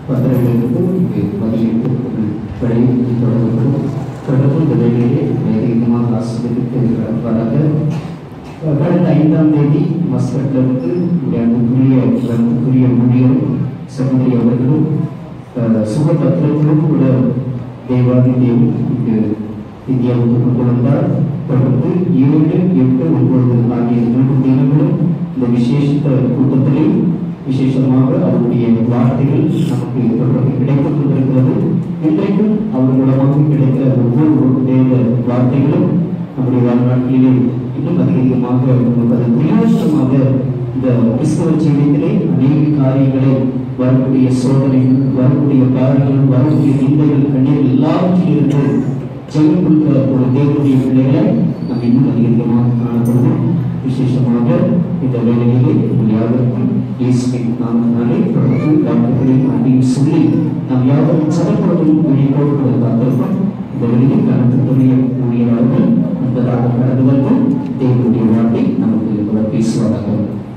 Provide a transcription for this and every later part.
பத்திரிகைகளுக்கு இங்கு பதிலளித்து வழி தொடங்கப்படும் தொடர்பு இந்த வேலையிலே அதிகமாக ஆசிரியருக்கு வராக கடந்த ஐந்தாம் தேதி மஸ்கட்டிலிருந்து இங்கே அன்புக்குரிய அன்புக்குரிய ஊழியர் சகோதரி அவர்களும் அஹ், சுகபத்திரத்திலும் கூட தேவாதி தேவி இங்கு இந்தியாவுக்கு கொண்டு வந்தார் தொடர்ந்து ஏழு எட்டு ஒன்பது ஆகிய மூன்று தினங்களும் இந்த விசேஷ கூட்டத்திலே விசேஷமாக அவருடைய வார்த்தைகள் நமக்கு தொடர்ந்து கிடைத்துக் கொண்டிருக்கிறது இன்றைக்கும் அவர் மூலமாக கிடைக்கிற ஒவ்வொரு வேத வார்த்தைகளும் நம்முடைய வாழ்நாட்டிலே இன்னும் அதிகமாக நமக்கு அது பிரயோஜனமாக இந்த கிறிஸ்தவ ஜீவியத்திலே அநேக காரியங்களை வரக்கூடிய சோதனைகள் வரக்கூடிய காரியங்கள் வரக்கூடிய நிந்தைகள் கண்ணீர் எல்லாவற்றிலிருந்து ஜெயம் கொடுக்கிற ஒரு தேவனுடைய பிள்ளைகளை நாம் இன்னும் அதிகமாக காணப்படுவோம் விசேஷமாக இந்த வேலையிலே உங்கள் யாவருக்கும் இயேசுவின் நாமத்தினாலே தொடர்ந்து வார்த்தைகளையும் அன்றையும் சொல்லி நாம் யாவரும் சதப்படுவதும் விழிப்போடு காத்திருக்கோம் இந்த வெளியில் கலந்துக்குரிய ஊழியர்கள் என்பதாக கடந்து வந்து தேவனுடைய வார்த்தை நமக்கு அவர் பேசுவதாக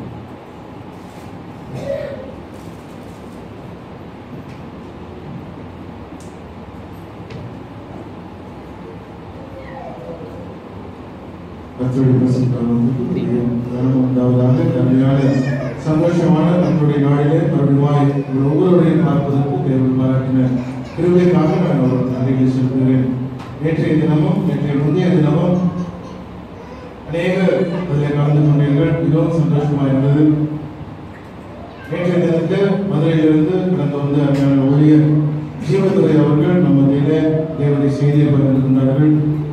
கர்த்தருடைய பிரசன்னத்துக்கு கனம் உண்டாவதாக நன்மையான சந்தோஷமான தங்களுடைய நாளிலே மறுபடியும் உங்கள் ஒவ்வொருவரையும் பார்ப்பதற்கு தேவன் பாராட்டின கிருபைக்காக நான் ஒரு நன்றிகளை செலுத்துகிறேன் நேற்றைய தினமும் நேற்றைய முந்தைய தினமும் அநேக அதில் கலந்து கொண்டீர்கள் மிகவும் சந்தோஷமாக இருந்தது நேற்றைய தினத்து மதுரையிலிருந்து கடந்து வந்த அருமையான ஊழியர் ஜீவத்துறை அவர்கள் நம்ம மத்தியிலே தேவனுடைய செய்தியை பகிர்ந்து கொண்டார்கள்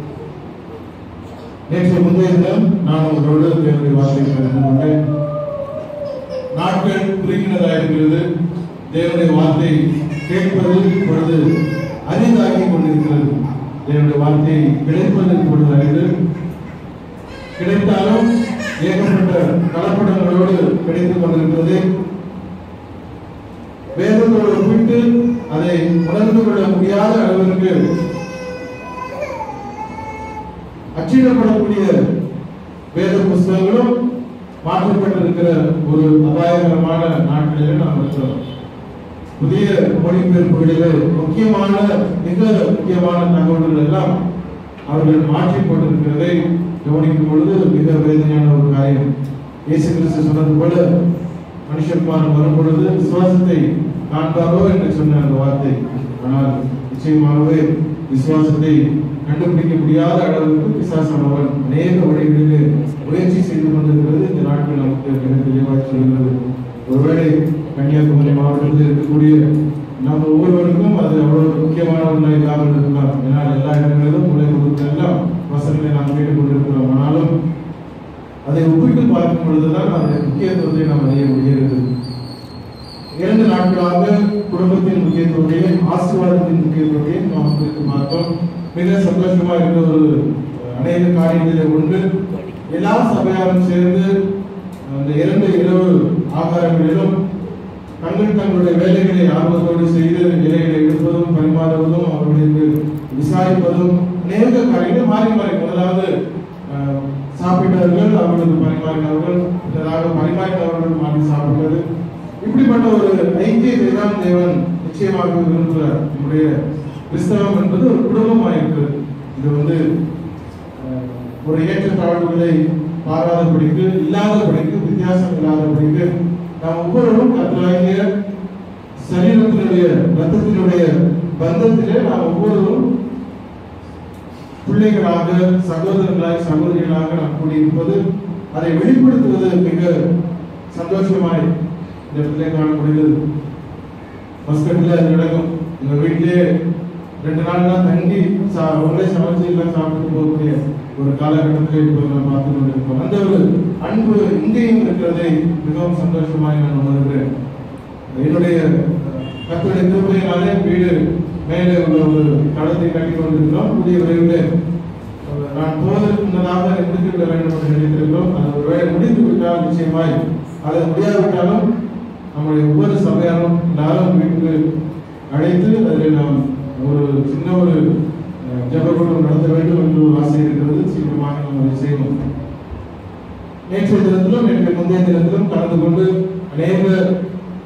நேற்று முந்தைய தினம் நான் உங்களோடு தேவனுடைய வார்த்தையை பகிர்ந்து கொண்டேன் நாட்கள் குறுகினதாக இருக்கிறது தேவனுடைய வார்த்தை கேட்பது இப்பொழுது அரிதாகி கொண்டிருக்கிறது தேவனுடைய வார்த்தை கிடைப்பது இப்பொழுது அரிது கிடைத்தாலும் ஏகப்பட்ட கலப்படங்களோடு கிடைத்துக் கொண்டிருக்கிறது வேதத்தோடு ஒப்பிட்டு அதை உணர்ந்து கொள்ள முடியாத அளவிற்கு அச்சிடப்படக்கூடிய வேத புஸ்தகங்களும் மாற்றப்பட்டிருக்கிற ஒரு அபாயகரமான நாட்களிலே நாம் இருக்கிறோம் புதிய மொழிபெயர்ப்புகளிலே முக்கியமான மிக முக்கியமான தகவல்கள் எல்லாம் அவர்கள் மாற்றிக் கொண்டிருக்கிறதை கவனிக்கும் பொழுது மிக வேதனையான ஒரு காரியம் இயேசு கிறிஸ்து சொன்னது போல மனுஷகுமாரன் வரும் பொழுது விசுவாசத்தை காண்பாரோ என்று சொன்ன அந்த வார்த்தை ஆனால் நிச்சயமாகவே விசுவாசத்தை கண்டுபிடிக்க முடியாத அளவுக்கு பிசாசானவன் அநேக வழிகளிலே முயற்சி செய்து கொண்டிருக்கிறது இந்த நாட்கள் நமக்கு மிக தெளிவாக சொல்கிறது ஒருவேளை கன்னியாகுமரி மாவட்டத்தில் இருக்கக்கூடிய நம்ம ஒவ்வொருவருக்கும் அது அவ்வளவு முக்கியமான ஒன்றா இல்லாமல் இருக்கலாம் ஏன்னா எல்லா இடங்களிலும் முறை கொடுத்த எல்லாம் வசனங்களை நாம் கேட்டுக் கொண்டிருக்கிறோம் ஆனாலும் அதை ஒப்பிட்டு பார்க்கும் பொழுதுதான் அதனுடைய முக்கியத்துவத்தை நாம் அறிய முடிகிறது இரண்டு நாட்களாக குடும்பத்தின் முக்கியத்துவத்தையும் ஆசீர்வாதத்தின் முக்கியத்துவத்தையும் நாம் குறித்து பார்த்தோம் மிக சந்தோஷமா இருக்கிற ஒரு அஹ், அநேக காரியங்களில் ஒன்று எல்லா சபையாரும் சேர்ந்து அந்த இரண்டு இரவு ஆகாரங்களிலும் தங்கள் தங்களுடைய வேலைகளை ஆர்வத்தோடு செய்து இலைகளை எடுப்பதும் பரிமாறுவதும் அவர்களுக்கு விசாரிப்பதும் அநேக காரியங்கள் மாறி மாறி முதலாவது அஹ், சாப்பிட்டவர்கள் அவர்களுக்கு பரிமாறினவர்கள் இதற்காக பரிமாறினவர்கள் மாறி சாப்பிட்டது இப்படிப்பட்ட ஒரு ஐக்கியத்தை தான் தேவன் நிச்சயமாக விரும்புகிறார் நம்முடைய கிறிஸ்தவம் என்பது ஒரு குடும்பமாக இருக்கிறது இது வந்து அஹ், ஒரு ஏற்றத்தாழ்வுகளை பாராதபடிக்கு இல்லாதபடிக்கு வித்தியாசம் இல்லாதபடிக்கு நாம் ஒவ்வொருவரும் கத்தராகிய சரீரத்தினுடைய ரத்தத்தினுடைய பந்தத்திலே நாம் ஒவ்வொருவரும் பிள்ளைகளாக சகோதரர்களாய் சகோதரிகளாக நாம் கூடியிருப்பது அதை வெளிப்படுத்துவது மிக சந்தோஷமாய் இந்த பிள்ளை காணப்படுகிறது மஸ்கட்ல அது நடக்கும் எங்க வீட்டிலே ரெண்டு நாள் தான் தங்கி சா- அவங்களே சமைச்சு எல்லாம் சாப்பிட்டு போகக்கூடிய ஒரு காலகட்டத்தில் இப்போ நம்ம பார்த்து கொண்டிருக்கோம் அந்த ஒரு அன்பு இங்கேயும் இருக்கிறதை மிகவும் சந்தோஷமாய் நான் உணர்கிறேன் என்னுடைய கத்துடைய திருப்பதினாலே வீடு மேலே உள்ள ஒரு தளத்தை கட்டி கொண்டிருக்கிறோம் புதிய விரைவில் அஹ், நான் போவதற்கு முன்னதாக முடித்து விட வேண்டும் என்று நினைத்திருக்கிறோம் அது ஒருவேளை முடித்து விட்டால் நிச்சயமாய் அது முடியாவிட்டாலும் நம்முடைய ஒவ்வொரு சபையாரும் எல்லாரும் வீட்டுக்கு அழைத்து அதில் நாம் ஒரு சின்ன ஒரு அஹ், ஜெபக்கூட்டம் நடத்த வேண்டும் என்று ஒரு ஆசை இருக்கிறது சீக்கிரமாக நாம் அதை செய்வோம் நேற்றைய தினத்திலும் நேற்று முந்தைய தினத்திலும் கலந்து கொண்டு அநேக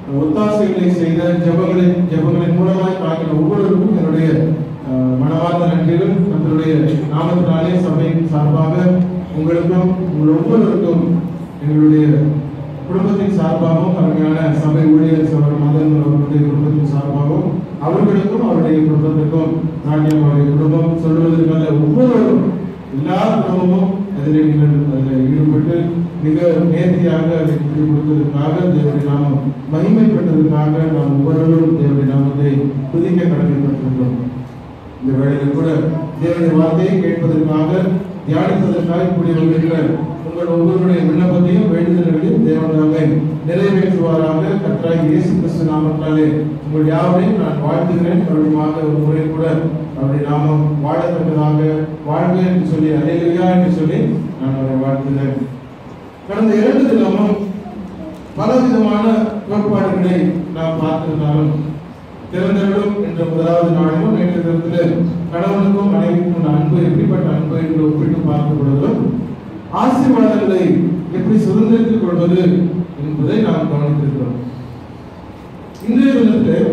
ஒத்தாசைகளை செய்த ஜெபங்களின் ஜெபங்களின் மூலமாய் தாக்கின ஒவ்வொருவருக்கும் என்னுடைய அஹ், மனமார்ந்த நன்றிகள் நம்மளுடைய நாமத்தினாலே சபையின் சார்பாக உங்களுக்கும் உங்கள் ஒவ்வொருவருக்கும் எங்களுடைய குடும்பத்தின் சார்பாகவும் அருமையான சபை ஊழியர் சவர் மதன் அவர்களுடைய குடும்பத்தின் சார்பாகவும் அவர்களுக்கும் அவருடைய குடும்பத்திற்கும் நாட்டியம் அவருடைய குடும்பம் சொல்வதற்கான ஒவ்வொருவரும் எல்லா குடும்பமும் அதில் நீங்கள் அதில் ஈடுபட்டு மிக நேர்த்தியாக அதை செஞ்சு கொடுத்ததற்காக தேவடைய நாமம் மகிமைப்பட்டதற்காக நாம் ஒவ்வொருவரும் தேவடைய நாமத்தை துதிக்க கடமைப்பட்டிருக்கிறோம் இந்த வேளையில் கூட தேவனுடைய வார்த்தையை கேட்பதற்காக தியானிப்பதற்காக கூடிய வருகின்ற உங்கள் ஒவ்வொருடைய விண்ணப்பத்தையும் வேண்டுதல்களையும் தேவனாக நிறைவேற்றுவாராக கர்த்தராகிய இயேசு கிறிஸ்து நாமத்தினாலே உங்கள் யாவரையும் நான் வாழ்த்துகிறேன் மறுபடியும் ஒரு முறை கூட அவருடைய நாமம் வாழத்தக்கதாக வாழ்க என்று சொல்லி அலையிலையா என்று சொல்லி நான் அவரை வாழ்த்துகிறேன் கடந்த இரண்டு தினமும் பலவிதமான கோட்பாடுகளை நாம் பார்த்திருந்தாலும் திறந்தவர்களும் என்ற முதலாவது நாளிலும் நேற்று தினத்தில் கணவனுக்கும் மனைவிக்கும் உள்ள அன்பு எப்படிப்பட்ட அன்பு என்று ஒப்பிட்டு பார்க்கும் பொழுதும் ஆசீர்வாதங்களை எப்படி சுதந்திரத்தில் கொள்வது என்பதை நாம் கவனித்திருக்கிறோம் இன்றைய தினத்தில்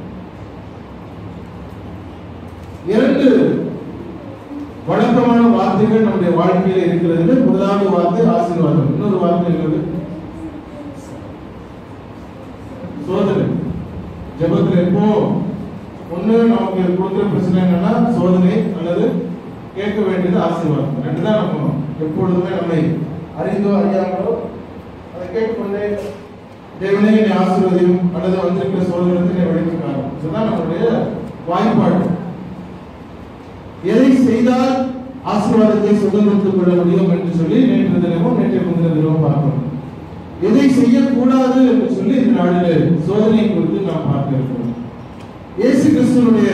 இரண்டு வழக்கமான வார்த்தைகள் நம்முடைய வாழ்க்கையில இருக்கிறது முதலாவது வார்த்தை ஆசீர்வாதம் இன்னொரு வார்த்தை என்னது சோதனை ஜெபத்துல எப்போ ஒண்ணு நமக்கு கொடுக்குற பிரச்சனை என்னன்னா சோதனை அல்லது கேட்க வேண்டியது ஆசீர்வாதம் ரெண்டு தான் நம்ம எப்பொழுதுமே நம்மை அறிந்தோ அறியாமலோ அதை கேட்டுக்கொண்டே தேவனே என்னை ஆசீர்வதியும் அல்லது வந்திருக்கிற சோதனை வழிக்காரு இதுதான் நம்மளுடைய வாய்ப்பாடு எதை செய்தால் ஆசீர்வாதத்தை சுதந்திரத்துக் கொள்ள முடியும் என்று சொல்லி நேற்று தினமும் நேற்றைய முந்தின தினமும் பார்க்கிறோம் எதை செய்யக்கூடாது என்று சொல்லி இந்த நாளிலே சோதனை குறித்து நாம் பார்க்க இருக்கிறோம் இயேசு கிறிஸ்துவனுடைய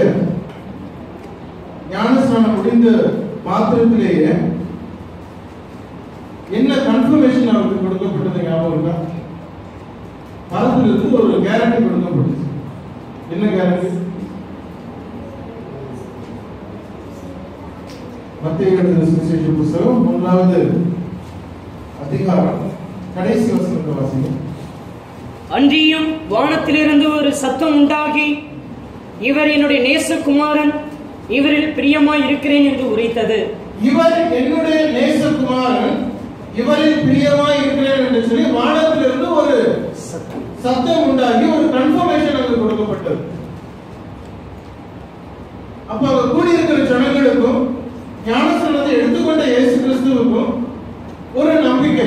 ஞானஸ்நானம் முடிந்த மாத்திரத்திலேயே என்ன கன்ஃபர்மேஷன் அவருக்கு கொடுக்கப்பட்டது ஞாபகம் இருக்கா பரத்திலிருந்து ஒரு கேரண்டி கொடுக்கப்பட்டுச்சு என்ன கேரண்டி மத்திய எழுதின சுவிசேஷ புஸ்தகம் மூன்றாவது அதிகாரம் கடைசி வசனத்தை வாசிங்க அன்றியும் வானத்திலிருந்து ஒரு சத்தம் உண்டாகி இவர் என்னுடைய நேசகுமாரன் இவரில் பிரியமாய் இருக்கிறேன் என்று உரைத்தது இவர் என்னுடைய நேசகுமாரன் இவரில் பிரியமாய் இருக்கிறேன் என்று சொல்லி வானத்திலிருந்து ஒரு சத்தம் சத்தம் உண்டாகி ஒரு கன்ஃபர்மேஷன் அங்கு கொடுக்கப்பட்டது அப்ப அங்க கூடியிருக்கிற ஜனங்களுக்கும் ஞானஸ்நானத்தை எடுத்துக்கொண்ட இயேசு கிறிஸ்துவுக்கும் ஒரு நம்பிக்கை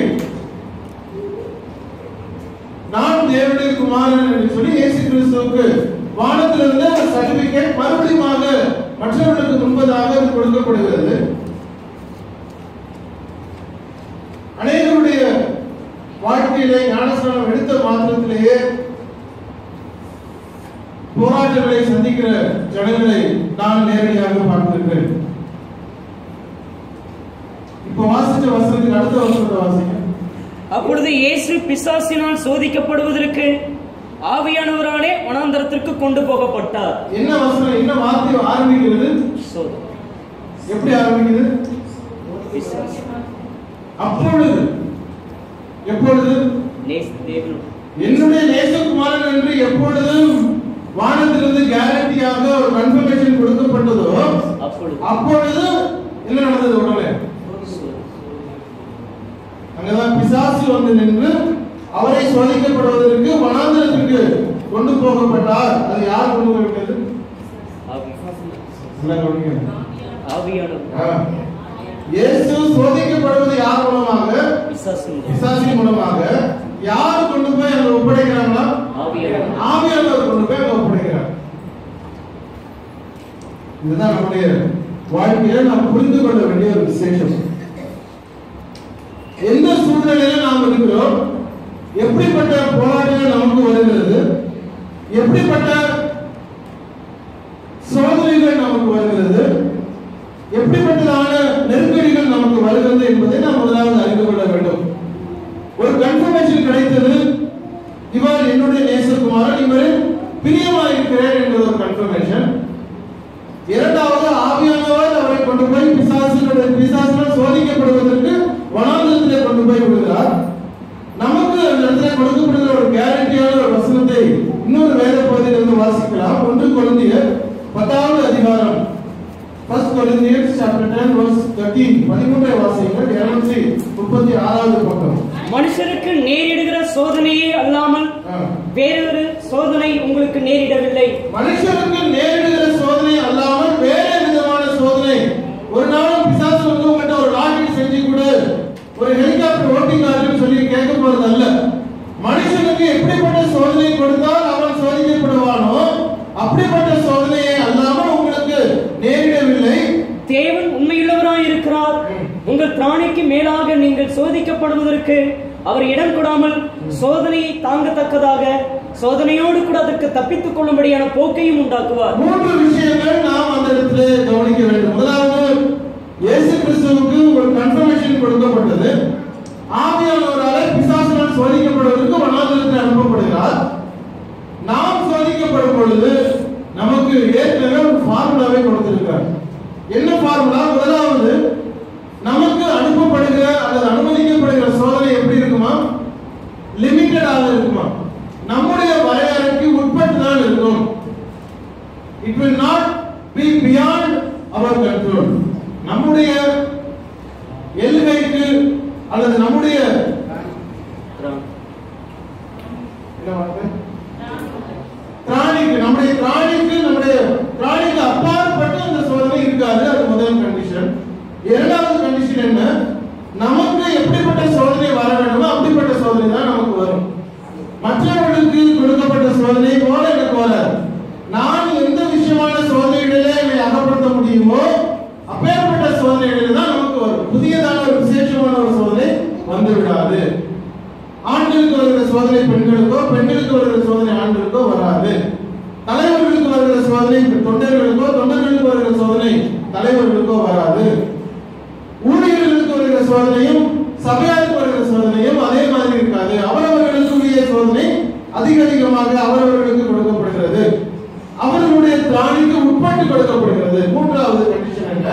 நான் தேவனுடைய குமாரன் என்று சொல்லி இயேசு கிறிஸ்துவுக்கு வானத்திலிருந்து அந்த சர்டிபிகேட் மறுபடியும் மற்றவர்களுக்கு முன்பதாக அது கொடுக்கப்படுகிறது அநேகருடைய வாழ்க்கையிலே ஞானஸ்நானம் எடுத்த மாத்திரத்திலேயே போராட்டங்களை சந்திக்கிற ஜனங்களை நான் நேரடியாக பார்த்திருக்கிறேன் இப்ப வாசிச்ச வசனத்துக்கு அடுத்த வசனத்தை வாசிங்க அப்பொழுது இயேசு பிசாசினால் சோதிக்கப்படுவதற்கு ஆவியானவராலே வனாந்தரத்திற்கு கொண்டு போகப்பட்டார் என்ன வசனம் என்ன வார்த்தை ஆரம்பிக்கிறது சோதனை எப்படி ஆரம்பிக்குது பிசாசு. அப்பொழுது எப்பொழுது நேச தேவன் என்னுடைய நேசகுமாரன் என்று எப்பொழுதும் வானத்திலிருந்து கேரண்டியாக ஒரு கன்ஃபர்மேஷன் கொடுக்கப்பட்டதோ அப்பொழுது அப்பொழுது என்ன நடந்தது உடனே சோதனை. அங்கதான் பிசாசு வந்து நின்று அவரை சோதிக்கப்படுவதற்கு வனாந்திரத்திற்கு கொண்டு போகப்பட்டார் அது யார் கொண்டு போய்விட்டது ஆவி- நல்லா கவனிங்க. ஆவியானவர் ஆ. இயேசு சோதிக்கப்படுவது யார் மூலமாக பிசாசு பிசாசின் மூலமாக யார் கொண்டு போய் அங்க ஒப்படைக்கிறாங்களா ஆவியானவர் ஆவியானவர் கொண்டு போய் அங்க ஒப்படைக்கிறார் இதுதான் நம்முடைய வாழ்க்கையில நாம் புரிந்து கொள்ள வேண்டிய ஒரு விசேஷம் எந்த சூழ்நிலையில நாம் இருக்கிறோம் எப்படிப்பட்ட போராட்டங்கள் நமக்கு வருகிறது எப்படிப்பட்ட சோதனைகள் நமக்கு வருகிறது எப்படிப்பட்டதான நெருக்கடிகள் நமக்கு வருகிறது என்பதை நாம் முதலாவது அறிந்து கொள்ள வேண்டும் ஒரு கன்ஃபர்மேஷன் கிடைத்தது இவர் என்னுடைய நேசகுமாரன் இவரில் பிரியமாயிருக்கிறேன் என்ற ஒரு கன்ஃபர்மேஷன் இரண்டாவது ஆவியானவர் அவரை கொண்டு போய் பிசாசினுடைய பிசாசினால் சோதிக்கப்படுவதற்கு வனாந்தரத்திலே கொண்டு போய் விடுகிறார் நமக்கு அந்த இடத்துல கொடுக்கப்படுகிற ஒரு கேரண்டியான ஒரு வசனத்தை இன்னொரு வேத பகுதியிலிருந்து வாசிக்கலாம் ஒன்று கொரிந்தியர் பத்தாவது அதிகாரம் ஃபர்ஸ்ட் கொரிந்தியர்ஸ் சாப்டர் 10 verse 13 பதிமூன்றை வாசியுங்கள் 236வது பக்கம் மனுஷருக்கு நேரிடுகிற சோதனையே அல்லாமல் ஆ. வேறொரு சோதனை உங்களுக்கு நேரிடவில்லை மனுஷனுக்கு நேரிடுகிற சோதனை அல்லாமல் வேற விதமான சோதனை ஒரு நாளும் பிசாசு வந்து உங்கள்கிட்ட ஒரு ராக்கெட் செஞ்சு கொடு ஒரு ஹெலிகாப்டர் ஓட்டிக்காருன்னு சொல்லி கேட்க போறது அல்ல மனுஷனுக்கு எப்படிப்பட்ட சோதனை கொடுத்தால் அவன் சோதிக்கப்படுவானோ அப்படிப்பட்ட சோதனையை அல்லாமல் உங்களுக்கு நேரிடவில்லை தேவன் உண்மையுள்ளவராய் இருக்கிறார் உங்கள் பிராணிக்கு மேலாக நீங்கள் சோதிக்கப்படுவதற்கு அவர் இடம் கொடாமல் சோதனையை தாங்கத்தக்கதாக சோதனையோடு கூட அதற்கு தப்பித்துக் கொள்ளும்படியான போக்கையும் உண்டாக்குவார் மூன்று விஷயங்கள் நாம் அந்த இடத்துல கவனிக்க வேண்டும் முதலாவது இயேசு கிறிஸ்துவுக்கு ஒரு கன்ஃபர்மேஷன் கொடுக்கப்பட்டது ஆவியானவரால பிசாசுடன் சோதிக்கப்படுவதற்கு வனாந்தரத்தில் அனுப்பப்படுகிறார் நாம் சோதிக்கப்படும் பொழுது நமக்கு ஏற்கனவே ஒரு ஃபார்முலாவை கொடுத்திருக்கிறார் என்ன ஃபார்முலா முதலாவது நமக்கு அனுப்பப்படுகிற அல்லது அனுமதிக்கப்படுகிற சோதனை எப்படி இருக்குமா லிமிட்டடாக இருக்குமா நம்முடைய வரையறைக்கு உட்பட்டு தான் இருக்கும் it will not be beyond our control நம்முடைய எல்லைக்கு அல்லது நம்முடைய என்ன வார்த்தை? திராணிக்கு நம்முடைய திராணிக்கு நம்முடைய திராணிக்கு அப்பாற்பட்டு அந்த சோதனை இருக்காது அது முதல் கண்டிஷன் இரண்டாவது கண்டிஷன் என்ன நமக்கு எப்படிப்பட்ட சோதனை வர வேண்டுமோ அப்படிப்பட்ட சோதனை தான் நமக்கு வரும் மற்றவர்களுக்கு கொடுக்கப்பட்ட சோதனை போல எனக்கு வராது நான் எந்த விஷயமான சோதனைகளிலே என்னை அகப்படுத்த முடியுமோ அப்பேற்பட்ட சோதனைகளில் தான் நமக்கு வரும் புதியதான ஒரு விசேஷமான ஒரு சோதனை வந்து விடாது ஆண்களுக்கு வருகிற சோதனை பெண்களுக்கோ பெண்களுக்கு வருகிற சோதனை ஆண்களுக்கோ வராது தலைவர்களுக்கு வருகிற சோதனை தொண்டர்களுக்கோ தொண்டர்களுக்கு வருகிற சோதனை தலைவர்களுக்கோ வராது ஊழியர்களுக்கு வருகிற சோதனையும் சபையாருக்கு வருகிற சோதனையும் அதே மாதிரி இருக்காது அவரவர்களுக்கு உரிய சோதனை அதிக அதிகமாக அவரவர்களுக்கு கொடுக்கப்படுகிறது அவர்களுடைய திராணிக்கு உட்பட்டு கொடுக்கப்படுகிறது மூன்றாவது கண்டிஷன் என்ன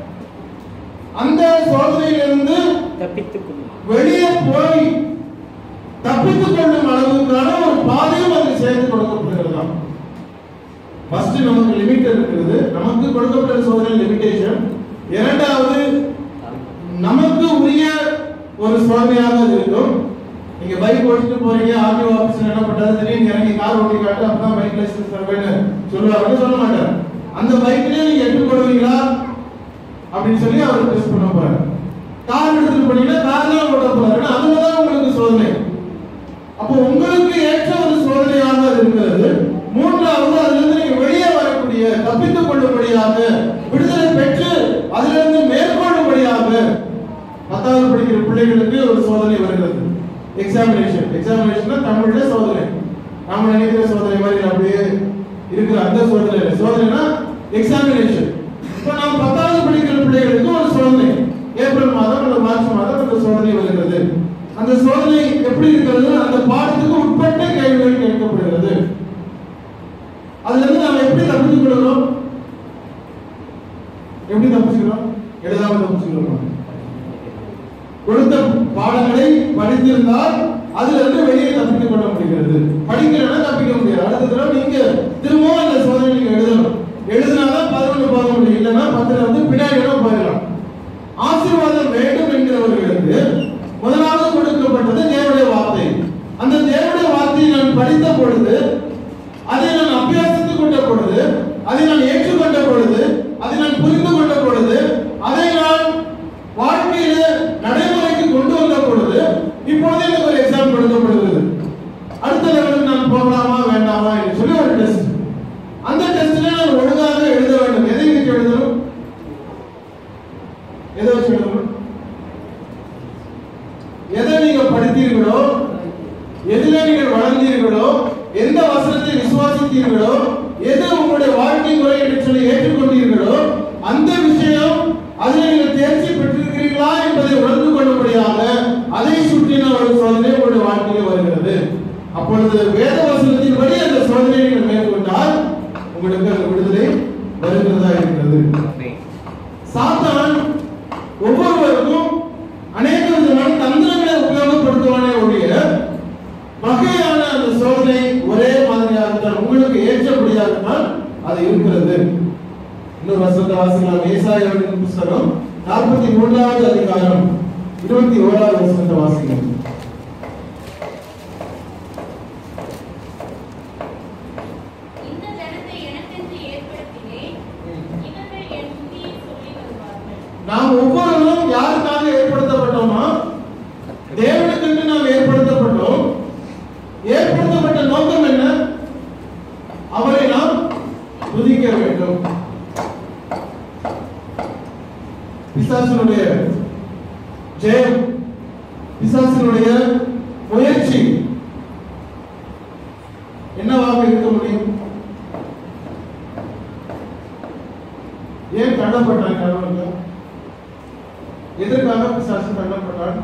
அந்த சோதனையிலிருந்து தப்பித்துக் கொள்ளும் வெளியே போய் தப்பித்துக் கொள்ளும் அளவுக்கான ஒரு பாதையும் அதில் சேர்த்து கொடுக்கப்படுகிறதாம் ஃபர்ஸ்ட் நமக்கு லிமிட் இருக்கிறது நமக்கு கொடுக்கப்பட்ட சோதனை லிமிடேஷன் இரண்டாவது நமக்கு உரிய ஒரு சோதனையாக அது இருக்கும் நீங்க பைக் ஓட்டிட்டு போறீங்க ஆர்டிஓ ஆபீஸ்ல என்ன பண்றாரு திடீர்னு இறங்கி கார் ஓட்டி காட்டு அப்பதான் பைக் லைசன்ஸ் தருவேன்னு சொல்லுவாருன்னு சொல்ல மாட்டார் அந்த பைக்லயே நீங்க எட்டு போடுவீங்களா அப்படின்னு சொல்லி அவர் டெஸ்ட் பண்ண போறாரு கார் எடுத்துட்டு போனீங்கன்னா கார் தான் ஓட்ட போறாரு அதுலதான் உங்களுக்கு சோதனை அப்போ உங்களுக்கு ஏற்ற ஒரு சோதனையாக அது இருக்கிறது மூன்றாவது அதிலிருந்து நீங்க வெளியே வரக்கூடிய தப்பித்துக் கொள்ளும்படியாக விடுதலை பெற்று அதிலிருந்து மேற்கொள்ளும்படியாக பத்தாவது படிக்கிற பிள்ளைகளுக்கு ஒரு சோதனை வருகிறது எக்ஸாமினேஷன் எக்ஸாமினேஷன் தமிழ்ல சோதனை நாம நினைக்கிற சோதனை மாதிரி அப்படியே இருக்கிற அந்த சோதனை இல்லை. சோதனைனா எக்ஸாமினேஷன் இப்போ நாம் பத்தாவது படிக்கிற பிள்ளைகளுக்கு ஒரு சோதனை ஏப்ரல் மாதம் அல்லது மார்ச் மாதம் அந்த சோதனை வருகிறது அந்த சோதனை எப்படி இருக்கிறது அந்த பாடத்துக்கு உட்பட்ட கேள்விகள் கேட்கப்படுகிறது அதுல இருந்து நாம் எப்படி தப்பித்துக் கொள்கிறோம் எப்படி தப்பிச்சுக்கிறோம் எழுதாம தப்பிச்சுக்கிறோம் கொடுத்த பாடங்களை படித்திருந்தால் அதுல இருந்து வெளியே தப்பித்துக் கொள்ள முடிகிறது படிக்கலைன்னா தப்பிக்க முடியாது அடுத்த தடவை நீங்க திரும்பவும் அந்த சோதனை நீங்க எழுதணும் எழுதினாதான் பதினொன்று போக முடியும் இல்லைன்னா பத்துல வந்து பின்னாடி வேணா போயிடலாம் ஆசீர்வாதம் வேண்டும் என்கிறவர்களுக்கு முதலாவது கொடுக்கப்பட்டது தேவனுடைய வார்த்தை அந்த தேவனுடைய வார்த்தையை நான் படித்த பொழுது அதை நான் அபியாசித்துக் கொண்ட பொழுது அதை நான் ஏற்றுக்கொண்ட பொழுது அதை நான் புரிந்து கொண்ட பொழுது அதை நான் வாழ்க்கையில நடைமுறைக்கு கொண்டு வந்த பொழுது இப்பொழுது எனக்கு ஒரு எக்ஸாம் கொடுக்கப்படுகிறது அடுத்த லெவலுக்கு நான் போகலாமா வேண்டாமா என்று சொல்லி ஒரு டெஸ்ட் அந்த டெஸ்ட்ல நான் ஒழுங்காக எழுத வேண்டும் எதை வச்சு எழுதணும் எதை வச்சு எழுதணும் எதை நீங்க படித்தீர்களோ எதில நீங்கள் வளர்ந்தீர்களோ எந்த வசனத்தை விசுவாசித்தீர்களோ எது உங்களுடைய வாழ்க்கை முறை என்று சொல்லி ஏற்றுக்கொண்டீர்களோ அந்த விஷயம் அதில் நீங்கள் தேர்ச்சி பெற்றிருக்கிறீர்களா என்பதை உணர்ந்து கொள்ளும்படியாக அதை சுற்றின ஒரு சோதனை உங்களுடைய வாழ்க்கையில் வருகிறது அப்பொழுது வேத வசனத்தின்படி அந்த சோதனையை நீங்கள் மேற்கொண்டால் உங்களுக்கு அந்த விடுதலை வருகிறதா இருக்கிறது சாத்தான் ஒவ்வொருவருக்கும் அநேக விதமான தந்திரங்களை உபயோகப்படுத்துவானே ஒழிய வகையான அந்த சோதனை ஒரே மாதிரியாகத்தான் உங்களுக்கு ஏற்றபடியாகத்தான் அது இருக்கிறது இன்னொரு வசனத்தை வாசிக்கலாம் ஏசாயாவின் புஸ்தகம் நாற்பத்தி மூன்றாவது அதிகாரம் இருபத்தி ஓராவது வசனத்தை வாசிக்கலாம் இந்த ஜனத்தை எனக்கென்று ஏற்படுத்தினேன் இவர்கள் என் துதியை சொல்லி வருவார்கள் நாம் ஒவ்வொருவரும் யாருக்காக ஏற்படுத்தப்பட்டோமா தேவனுக்கென்று நாம் ஏற்படுத்தப்பட்டோம் ஏற்படுத்தப்பட்ட நோக்கம் என்ன அவரை நாம் துதிக்க வேண்டும் பிசாசனுடைய ஜெயம் பிசாசனுடைய முயற்சி என்னவாக இருக்க முடியும் ஏன் தள்ளப்பட்டான் கடவுளுக்கு எதற்காக பிசாசு தள்ளப்பட்டான்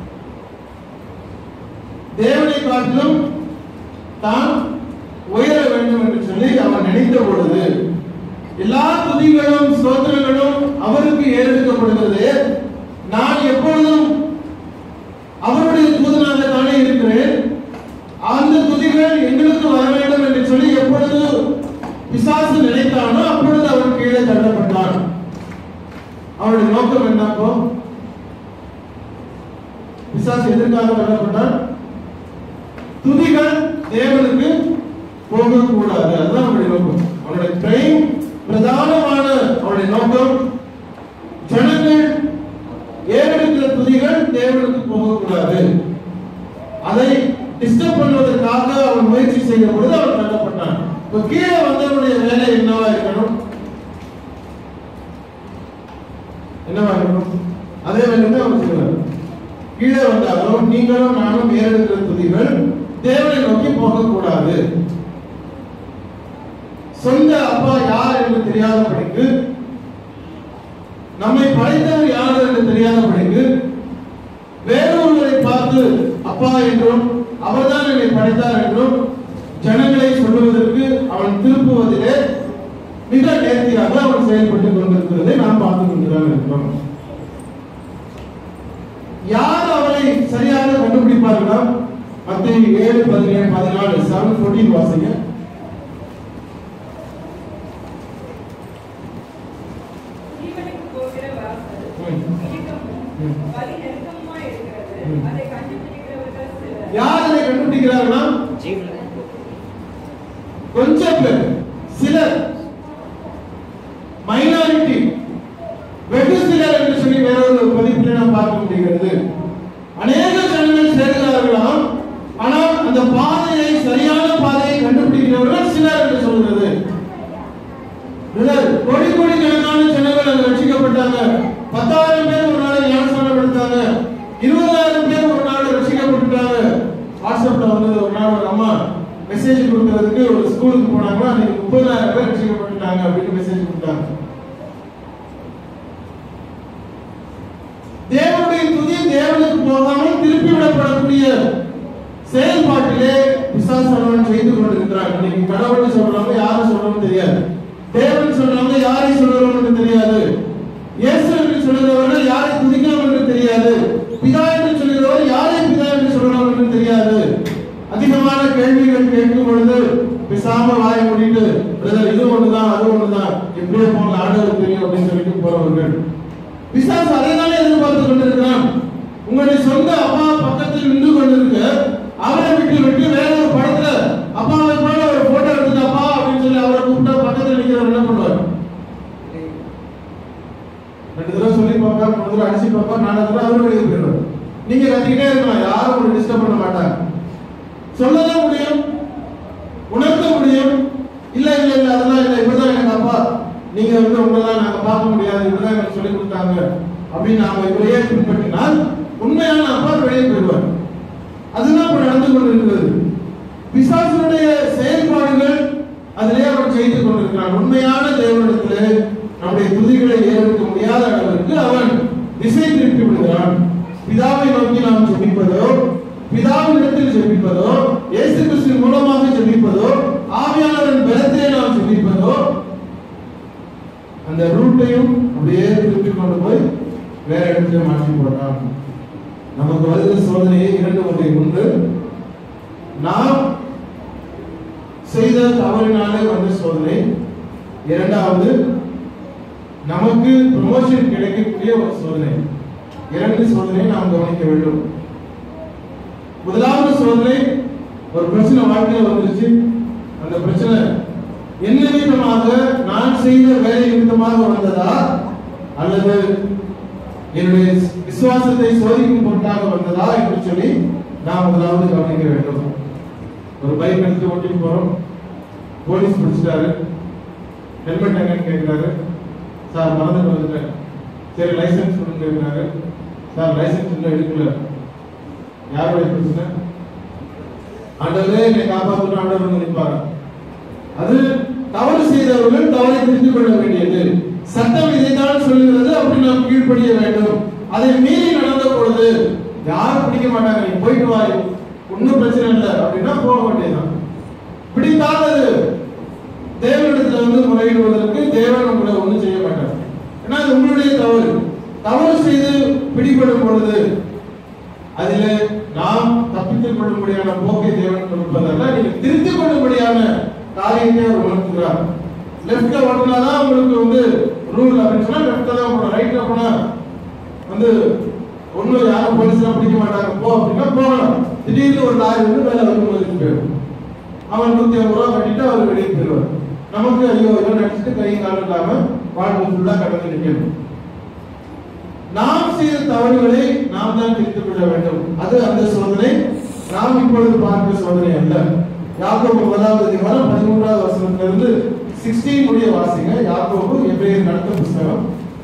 தேவனை காட்டிலும் தான் உயர வேண்டும் என்று சொல்லி அவன் நினைத்த பொழுது எல்லா துதிகளும் ஸ்தோத்திரங்களும் அவருக்கு ஏறெடுக்கப்படுகிறது நான் எப்பொழுதும் அவருடைய தூதனாக தானே இருக்கிறேன் அந்த துதிகள் எங்களுக்கு வர வேண்டும் என்று சொல்லி எப்பொழுது பிசாசு நினைத்தானோ அப்பொழுது அவன் கீழே தள்ளப்பட்டான் அவனுடைய நோக்கம் என்னப்போ பிசாசு எதற்காக தள்ளப்பட்டான் துதிகள் தேவனுக்கு போகக்கூடாது அதுதான் அவனுடைய நோக்கம் அவனுடைய பிரைம் பிரதானமான அவனுடைய நோக்கம் ஜனங்கள் ஏறெடுக்கிற துதிகள் தேவனுக்கு போகக்கூடாது அதை டிஸ்டர்ப் பண்ணுவதற்காக அவன் முயற்சி செய்த பொழுது அவன் தள்ளப்பட்டான் இப்ப கீழே வந்தவனுடைய வேலை என்னவா இருக்கணும் என்னவா இருக்கணும் அதே வேலை தான் அவன் செய்வார் கீழே வந்தாலும் நீங்களும் நானும் ஏறெடுக்கிற துதிகள் தேவனை நோக்கி போகக்கூடாது சொந்த அப்பா யார் என்று தெரியாதபடிக்கு நம்மை படைத்தவர் யார் என்று தெரியாதபடிக்கு வேறொருவரை பார்த்து அப்பா என்றும் அவர்தான் என்னை படைத்தார் என்றும் ஜனங்களை சொல்லுவதற்கு அவன் திருப்புவதிலே மிக நேர்த்தியாக அவன் செயல்பட்டுக் கொண்டிருக்கிறதை நாம் பார்த்து கொண்டுதான் இருக்கிறோம் யார் அவரை சரியாக கண்டுபிடிப்பார்களா மத்திய ஏழு பதினேழு பதினாலு செவன் ஃபோர்டீன் வாசிங்க ஜீவனுக்கு போகிற வாசல் ம். இடுக்கமும் ம். வழி நெருக்கமுமா இருக்கிறது. ம். அதை கண்டுபிடிக்கிறவர்கள் சிலர். யார் அதை கண்டுபிடிக்கிறார்களா கொஞ்சம் பேர் சிலர் மைனாரிட்டி வெகு சிலர் என்று சொல்லி வேறொரு பதிப்பில் நாம் பார்க்க முடிகிறது அநேக ஜனங்கள் சேர்கிறார்களாம் ஆனால் அந்த பாதையை சரியான பாதையை கண்டுபிடிக்கிறவர்கள் சிலர் என்று சொல்கிறது பிரதர், கோடி கோடி கணக்கான ஜனங்கள் அங்க ரட்சிக்கப்பட்டாங்க பத்தாயிரம் பேர் ஒரு நாள் ஞானஸ்நானம் எடுத்தாங்க இருபதாயிரம் பேர் ஒரு நாள் ரட்சிக்கப்பட்டுட்டாங்க வாட்ஸ்அப்ல வந்தது ஒரு நாள் ஒரு அம்மா மெசேஜ் கொடுக்கறதுக்கு ஒரு ஸ்கூலுக்கு போனாங்க அன்னைக்கு முப்பதாயிரம் பேர் ரட்சிக்கப்பட்டுட்டாங்க அப்படின்னு மெசேஜ் கொடுத்தாங்க தேவனுடைய துதி தேவனுக்கு போகாமல் திருப்பி விடப்படக்கூடிய செயல்பாட்டிலே பிசாசானவன் செய்து கொண்டிருக்கிறான் இன்னைக்கு கடவுள் சொல்றவங்க யாரை சொல்றோம்னு தெரியாது தேவன் சொல்றவங்க யாரை சொல்றோம் என்று தெரியாது இயேசு என்று சொல்கிறவர்கள் யாரை துதிக்கிறோம் என்று தெரியாது பிதா என்று சொல்கிறவர் யாரை பிதா என்று சொல்றோம் என்று தெரியாது அதிகமான கேள்விகள் கேட்கும் பொழுது பிசாம வாய மூடிட்டு பிரதர் இது ஒண்ணுதான் அது ஒண்ணுதான் எப்படியோ போங்க ஆண்டவர் தெரியும் அப்படின்னு சொல்லிட்டு போறவர்கள் பிசாசு அதைதானே எதிர்பார்த்து கொண்டிருக்கிறான் உங்களுடைய சொந்த அப்பா பக்கத்தில் நின்று கொண்டிருக்க அவரை விட்டு விட்டு வேற ஒரு படத்துல அப்பாவை போல ஒரு போட்டோ எடுத்துட்டு அப்பா அப்படின்னு சொல்லி அவரை கூப்பிட்டா பக்கத்துல நிக்கிறவர் என்ன பண்ணுவார் ரெண்டு தடவை சொல்லி பார்ப்பார் மூணு தடவை அடிச்சு பார்ப்பார் நாலு தடவை அவரும் வெளியே போயிடுவார் நீங்க கத்திக்கிட்டே இருக்கலாம் யாரும் உங்களுக்கு டிஸ்டர்ப் பண்ண மாட்டாங்க சொல்லதான் முடியும் உணர்த்த முடியும் இல்ல இல்ல இல்ல அதெல்லாம் இல்ல இப்படிதான் எனக்கு அப்பா நீங்க வந்து உங்களெல்லாம் நாங்க பார்க்க முடியாது இப்படிதான் எனக்கு சொல்லி கொடுத்தாங்க அப்படின்னு நாம இப்படியே பின்பற்றினால் உண்மையான அப்பா வெளியே போயிடுவார் அதுதான் இப்ப நடந்து கொண்டிருக்கிறது பிசாசனுடைய செயல்பாடுகள் அதிலே அவன் செய்து கொண்டிருக்கிறான் உண்மையான தேவனிடத்திலே நம்முடைய துதிகளை ஏறெடுக்க முடியாத அளவிற்கு அவன் திசை திருப்பி விடுகிறான் பிதாவை நோக்கி நாம் ஜெபிப்பதோ பிதாவினிடத்தில் ஜெபிப்பதோ இயேசு கிறிஸ்துவின் மூலமாக ஜெபிப்பதோ ஆவியானவரின் பலத்திலே நாம் ஜெபிப்பதோ அந்த ரூட்டையும் அப்படியே திருப்பி கொண்டு போய் வேற இடத்துல மாற்றி போட்டான் நமக்கு வருகிற சோதனையை இரண்டு வகை ஒன்று நாம் செய்த தவறினாலே வந்த சோதனை இரண்டாவது நமக்கு ப்ரமோஷன் கிடைக்கக்கூடிய ஒரு சோதனை இரண்டு சோதனை நாம் கவனிக்க வேண்டும் முதலாவது சோதனை ஒரு பிரச்சனை வாழ்க்கையில வந்துருச்சு அந்த பிரச்சனை என்ன நிமித்தமாக நான் செய்த வேலை நிமித்தமாக வந்ததா அல்லது என்னுடைய விசுவாசத்தை சோதிக்கும் பொருட்டாக வந்ததா என்று சொல்லி நாம் முதலாவது கவனிக்க வேண்டும் ஒரு பைக் எடுத்து ஓட்டிட்டு போறோம் போலீஸ் பிடிச்சிட்டாரு ஹெல்மெட் எங்கன்னு கேட்கிறாரு சார் மறந்துட்டு வந்துட்டேன் சரி லைசென்ஸ் கொடுங்க கேட்கிறாரு சார் லைசென்ஸ் இன்னும் எடுக்கல யாருடைய பிரச்சனை ஆண்டவரே என்னை காப்பாற்றணும் ஆண்டவர் வந்து நிற்பாரு அது தவறு செய்தவர்கள் தவறை தெரிந்து கொள்ள வேண்டியது சட்டம் இதைத்தான் சொல்லுகிறது அப்படி நாம் கீழ்ப்படிய வேண்டும் அதை மீறி நடந்த பொழுது யாரும் பிடிக்க மாட்டாங்க நீ போயிட்டு வா ஒன்றும் பிரச்சனை இல்லை அப்படின்னா போக வேண்டியதுதான் பிடித்தால் அது தேவனிடத்துல வந்து முறையிடுவதற்கு தேவன் உங்களை ஒன்றும் செய்ய மாட்டார் ஏன்னா அது உங்களுடைய தவறு தவறு செய்து பிடிபடும் பொழுது அதிலே நாம் தப்பித்துக் கொள்ளும்படியான போக்கை தேவன் கொடுப்பதல்ல நீங்க திருத்திக் கொள்ளும்படியான காரியத்தை அவர் உணர்த்துகிறார் லெஃப்ட்ல ஓட்டினாதான் உங்களுக்கு வந்து ரூல் அப்படின்னு சொன்னா லெஃப்ட்ல தான் போகணும் ரைட்ல போனா வந்து ஒண்ணும் யாரும் போலீஸ்லாம் பிடிக்க மாட்டாங்க போ அப்படின்னா போகலாம் திடீர்னு ஒரு லாரி வந்து மேல வந்து மோதிட்டு போயிடும் அவன் நூத்தி ஐம்பது ரூபா கட்டிட்டு அவர் வெளியே போயிடுவார் நமக்கு ஐயோ ஐயோ நினைச்சிட்டு கையும் காலம் இல்லாம வாழ்வு ஃபுல்லா கடந்து நிற்கணும் நாம் செய்த தவறுகளை நாம் தான் திருத்திக் கொள்ள வேண்டும் அது அந்த சோதனை நாம் இப்பொழுது பார்க்கிற சோதனை அல்ல யாக்கோபு முதலாவது அதிகாரம் பதிமூன்றாவது வசனத்திலிருந்து சிக்ஸ்டீன் முடிய வாசிங்க யாக்கோபு எபிரேயர் நடத்த புஸ்தகம்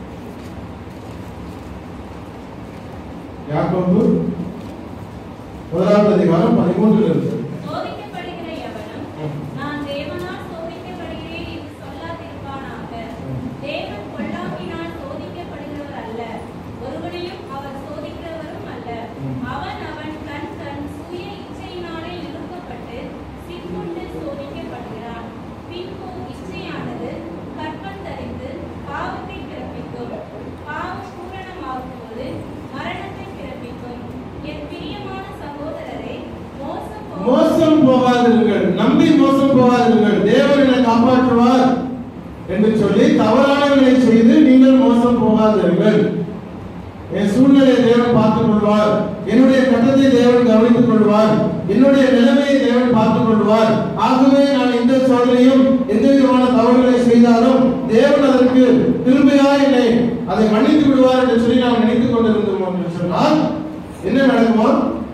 யாக்கோபு முதலாவது அதிகாரம் பதிமூன்றுல இருந்து சோதிக்கப்படுகிற எவனும் நான் தேவனால் சோதிக்கப்படுகிறேன் என்று சொல்லாதிருப்பானாக தேவன் பொல்லாங்கினால் சோதிக்கப்படுகிறவர் அல்ல ஒருவனையும் அவர் சோதிக்கிறவரும் அல்ல அவன் அவன் தன் தன் சுய இச்சையினாலே இழுக்கப்பட்டு சிக்குண்டு சோதிக்கப்படுகிறான் பின்பு இச்சையானது கற்பந்தரித்து பாவத்தை பிறப்பிக்கும் பாவம் பூரணமாகும்போது மரணத்தை பிறப்பிக்கும் என் பிரியமான சகோதரரே மோசம் போகாமல் மோசம் போகாதீர்கள் நம்பி மோசம் போகாதீர்கள் தேவன் என்னை காப்பாற்றுவார் என்று சொல்லி தவறானவர்களை செய்து நீங்கள் மோசம் போகாதீர்கள் என் சூழ்நிலையை தேவன் பார்த்துக் கொள்வார் என்னுடைய கட்டத்தை தேவன் கவனித்துக் கொள்வார் என்னுடைய நிலைமையை தேவன் பார்த்துக் கொள்வார் ஆகவே நான் எந்த சோதனையும் எந்த விதமான தவறுகளை செய்தாலும் தேவன் அதற்கு திரும்பியா என்னை அதை மன்னித்து விடுவார் என்று சொல்லி நாம் நினைத்துக் கொண்டிருந்தோம் என்று சொன்னால் என்ன நடக்குமா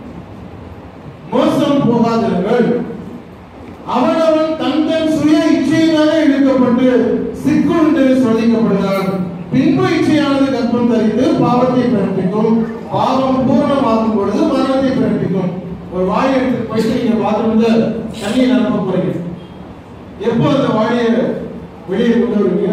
மோசம் போகாதீர்கள் அவனவன் தன் தன் சுய இச்சையினாலே இழுக்கப்பட்டு சிக்குண்டு சோதிக்கப்படுகிறான் பின்பு இச்சையானது கற்பம் தரித்து பாவத்தை பிறப்பிக்கும் பாவம் பூர்ணமாகும் பொழுது மரணத்தை பிறப்பிக்கும் ஒரு வாயை எடுத்து போயிட்டு நீங்க பாத்ரூம்ல தண்ணியை நிரப்ப போறீங்க எப்போ அந்த வாளியை வெளியே கொண்டு வருவீங்க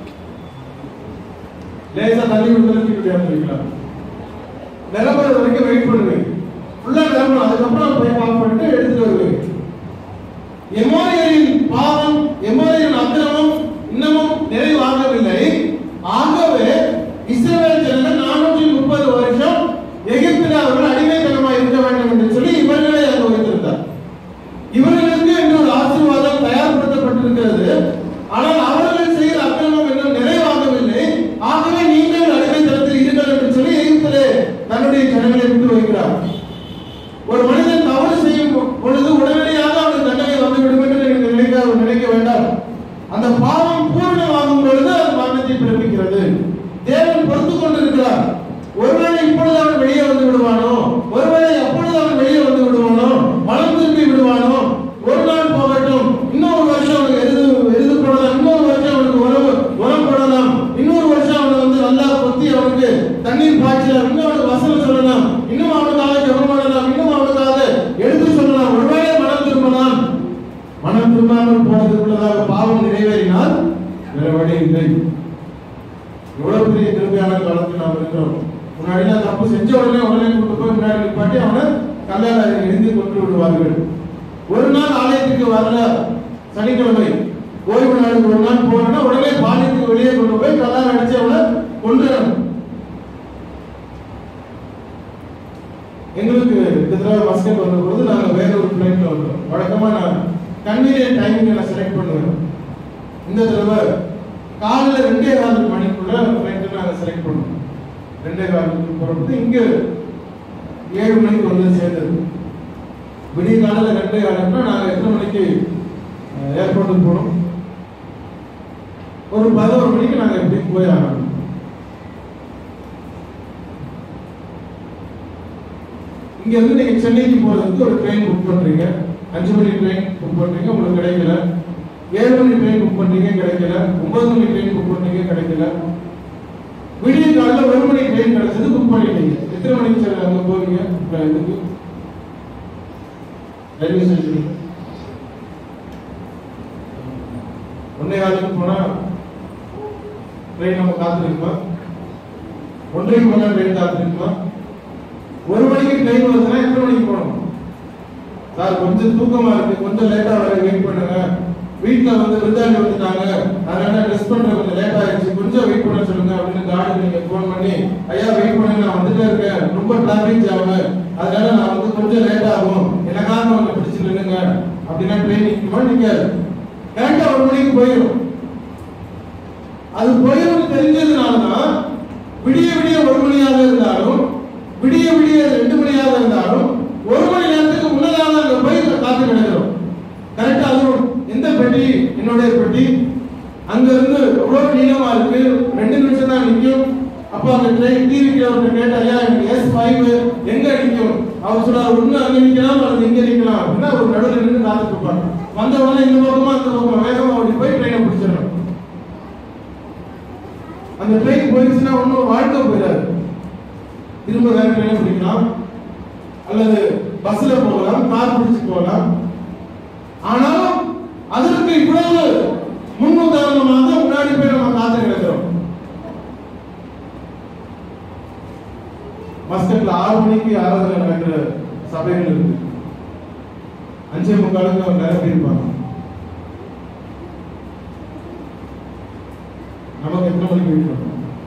லேசா தண்ணி விட்டு வைக்கலாம் நிரம்புறது வரைக்கும் வெயிட் பண்ணுவீங்க ஃபுல்லா நிரம்பணும் அதுக்கப்புறம் போய் ஆஃப் பண்ணிட்டு எடுத்துட்டு வருவீங்க எமோரியரின் பாவம் எமோரியரின் அக்கிரமம் இன்னமும் நிறைவாகவில்லை ஆகவே இஸ்ரவேல் ஜனங்கள் நானூற்றி முப்பது வருஷம் எகிப்தில் அவர்கள் அடிமைத்தனமாக இருக்க வேண்டும் என்று சொல்லி இவர்களை அங்கு வைத்திருந்தார் இவர்களுக்கு என்று ஒரு ஆசீர்வாதம் தயார்படுத்தப்பட்டிருக்கிறது ஆனால் அவர்கள் செய்கிற அக்கிரமம் இன்னும் நிறைவாகவில்லை ஆகவே நீங்கள் அடிமைத்தனத்தில் இருங்கள் என்று சொல்லி எகிப்திலே தன்னுடைய ஜனங்களை விட்டு வைக்கிறார் ஒரு மனிதன் தவறு செய்யும் பொழுது உடனடியாக அவனுக்கு தண்டனை வந்துவிடும் என்று நீங்கள் நினைக்க நினைக்க வேண்டாம் அந்த பாவம் பூர்ணமாகும் பொழுது அது மரணத்தை பிறப்பிக்கிறது தேவன் பொறுத்து கொண்டிருக்கிறார் ஒருவேளை இப்பொழுது அவன் வெளியே வந்து விடுவானோ ஒருவேளை அப்பொழுது அவன் வெளியே வந்து விடுவானோ மனம் திரும்பி விடுவானோ ஒரு நாள் போகட்டும் இன்னொரு வருஷம் அவனுக்கு எருது எருது போடலாம் இன்னொரு வருஷம் அவனுக்கு உறவு உரம் போடலாம் இன்னொரு வருஷம் அவனை வந்து நல்லா கொத்தி அவனுக்கு தண்ணீர் பாய்ச்சலாம் இன்னும் அவனுக்கு வசனம் சொல்லலாம் இன்னும் அவனுக்காக ஜெபம் பண்ணலாம் இன்னும் அவனுக்காக எடுத்து சொல்லலாம் ஒருவேளை மனம் திரும்பலாம் மனம் திரும்பாமல் போனதுக்குள்ளதாக பாவம் நிறைவேறினால் வேற வழி இல்லை எவ்வளவு பெரிய கிருபையான காலத்தில் நாம் இருக்கிறோம் முன்னாடி தப்பு செஞ்ச உடனே உடனே கொண்டு போய் முன்னாடி நிப்பாட்டி அவனை கல்லால எழுந்து கொண்டு விடுவார்கள் ஒரு நாள் ஆலயத்துக்கு வரல சனிக்கிழமை ஓய்வு நாளுக்கு ஒரு நாள் போனா உடனே பாலியத்துக்கு வெளியே கொண்டு போய் கல்லால் அடிச்சு அவனை கொண்டு எங்களுக்கு இந்த தடவை மஸ்கட் வரும்போது நாங்க வேற ஒரு ஃபிளைட்ல வந்தோம் வழக்கமா நான் கன்வீனியன்ட் டைமிங் நான் செலக்ட் பண்ணுவேன் இந்த தடவை காலையில ரெண்டே கால் மணிக்குள்ள ஃபிளைட் நாங்க செலக்ட் பண்ணோம் ரெண்டே காலுக்கு புறப்பட்டு இங்க ஏழு மணிக்கு வந்து சேர்ந்தது விடிய காலையில ரெண்டே காலுக்குனா நாங்க எத்தனை மணிக்கு ஏர்போர்ட்டுக்கு போனோம் ஒரு பதினோரு மணிக்கு நாங்க எப்படி போய் ஆகணும் இங்க இருந்து நீங்க சென்னைக்கு போறதுக்கு ஒரு ட்ரெயின் புக் பண்றீங்க அஞ்சு மணி ட்ரெயின் புக் பண்றீங்க உங்களுக்கு கிடைக்கல ஏழு மணி ட்ரெயின் புக் பண்றீங்க கிடைக்கல ஒன்பது மணி ட்ரெயின் புக் பண்றீங்க கிடைக்கல விடிய காலையில ஒரு மணி ட்ரெயின் கிடைச்சது புக் பண்ணிட்டீங்க எத்தனை மணிக்கு சார் அங்க போவீங்க அஹ் இதுக்கு ரயில்வே ஸ்டேஷன் ஒன்னே காலுக்கு போனா ட்ரெயின் நம்ம காத்திருக்குமா ஒன்றரை மணி நேரம் ட்ரெயின் காத்திருக்குமா ஒரு மணிக்கு ட்ரெயின் வருதுன்னா எத்தனை மணிக்கு போகணும் சார் கொஞ்சம் தூக்கமா இருக்கு கொஞ்சம் லேட்டா வர வெயிட் பண்ணுங்க வீட்ல வந்து விருந்தாளி வந்துட்டாங்க அதனால ட்ரெஸ் பண்ற கொஞ்சம் லேட் ஆயிடுச்சு கொஞ்சம் வெயிட் பண்ண சொல்லுங்க அப்படின்னு கார்டு நீங்க ஃபோன் பண்ணி ஐயா வெயிட் பண்ணுங்க நான் வந்துட்டே இருக்கேன் ரொம்ப டிராபிக் ஜாம் அதனால நான் வந்து கொஞ்சம் லேட் ஆகும் எனக்காக கொஞ்சம் பிடிச்சு நில்லுங்க அப்படின்னா ட்ரெயின் நிற்குமா நீங்க கரெக்டா ஒரு மணிக்கு போயிடும் அது போயிடும் தெரிஞ்சதுனால தான் விடிய விடிய ஒரு மணியாக இருந்தாலும் விடிய விடிய ரெண்டு மணியாக இருந்தாலும் ஒரு மணி நேரத்துக்கு முன்னதாக அங்க போய் காத்து கிடக்கிறோம் கரெக்டா அதுவும் எந்த பெட்டி என்னுடைய பெட்டி அங்க இருந்து எவ்வளவு நீளமா இருக்கு ரெண்டு நிமிஷம் தான் நிக்கும் அப்போ அந்த ட்ரெயின் டிவி அவர்கிட்ட கேட்டா ஐயா எனக்கு எஸ் ஃபைவ் எங்க நிக்கும் அவர் சொன்னார் ஒண்ணு அங்க நிக்கலாம் அல்லது இங்க நிக்கலாம் அப்படின்னா ஒரு நடுவில் நின்று காத்துட்டு இருப்பாங்க வந்த உடனே இந்த பக்கமா அந்த பக்கமா வேகமா ஓடி போய் ட்ரெயினை பிடிச்சிடணும் அந்த ட்ரெயின் போயிடுச்சுன்னா ஒன்றும் வாழ்க்கை போயிடாது திரும்ப வேற ட்ரெயினை பிடிக்கலாம் அல்லது பஸ்ல போகலாம் கார் பிடிச்சு போகலாம் ஆனாலும் அதற்கு இவ்வளவு முன்னுதாரணமாக முன்னாடி போய் நம்ம காத்து கிடக்கிறோம் மஸ்கட்ல ஆறு மணிக்கு ஆராதனை நடக்கிற சபைகள் இருக்கு அஞ்சே முக்காலுக்கு அவங்க நிரப்பி இருப்பாங்க நமக்கு எத்தனை மணிக்கு வைக்கணும்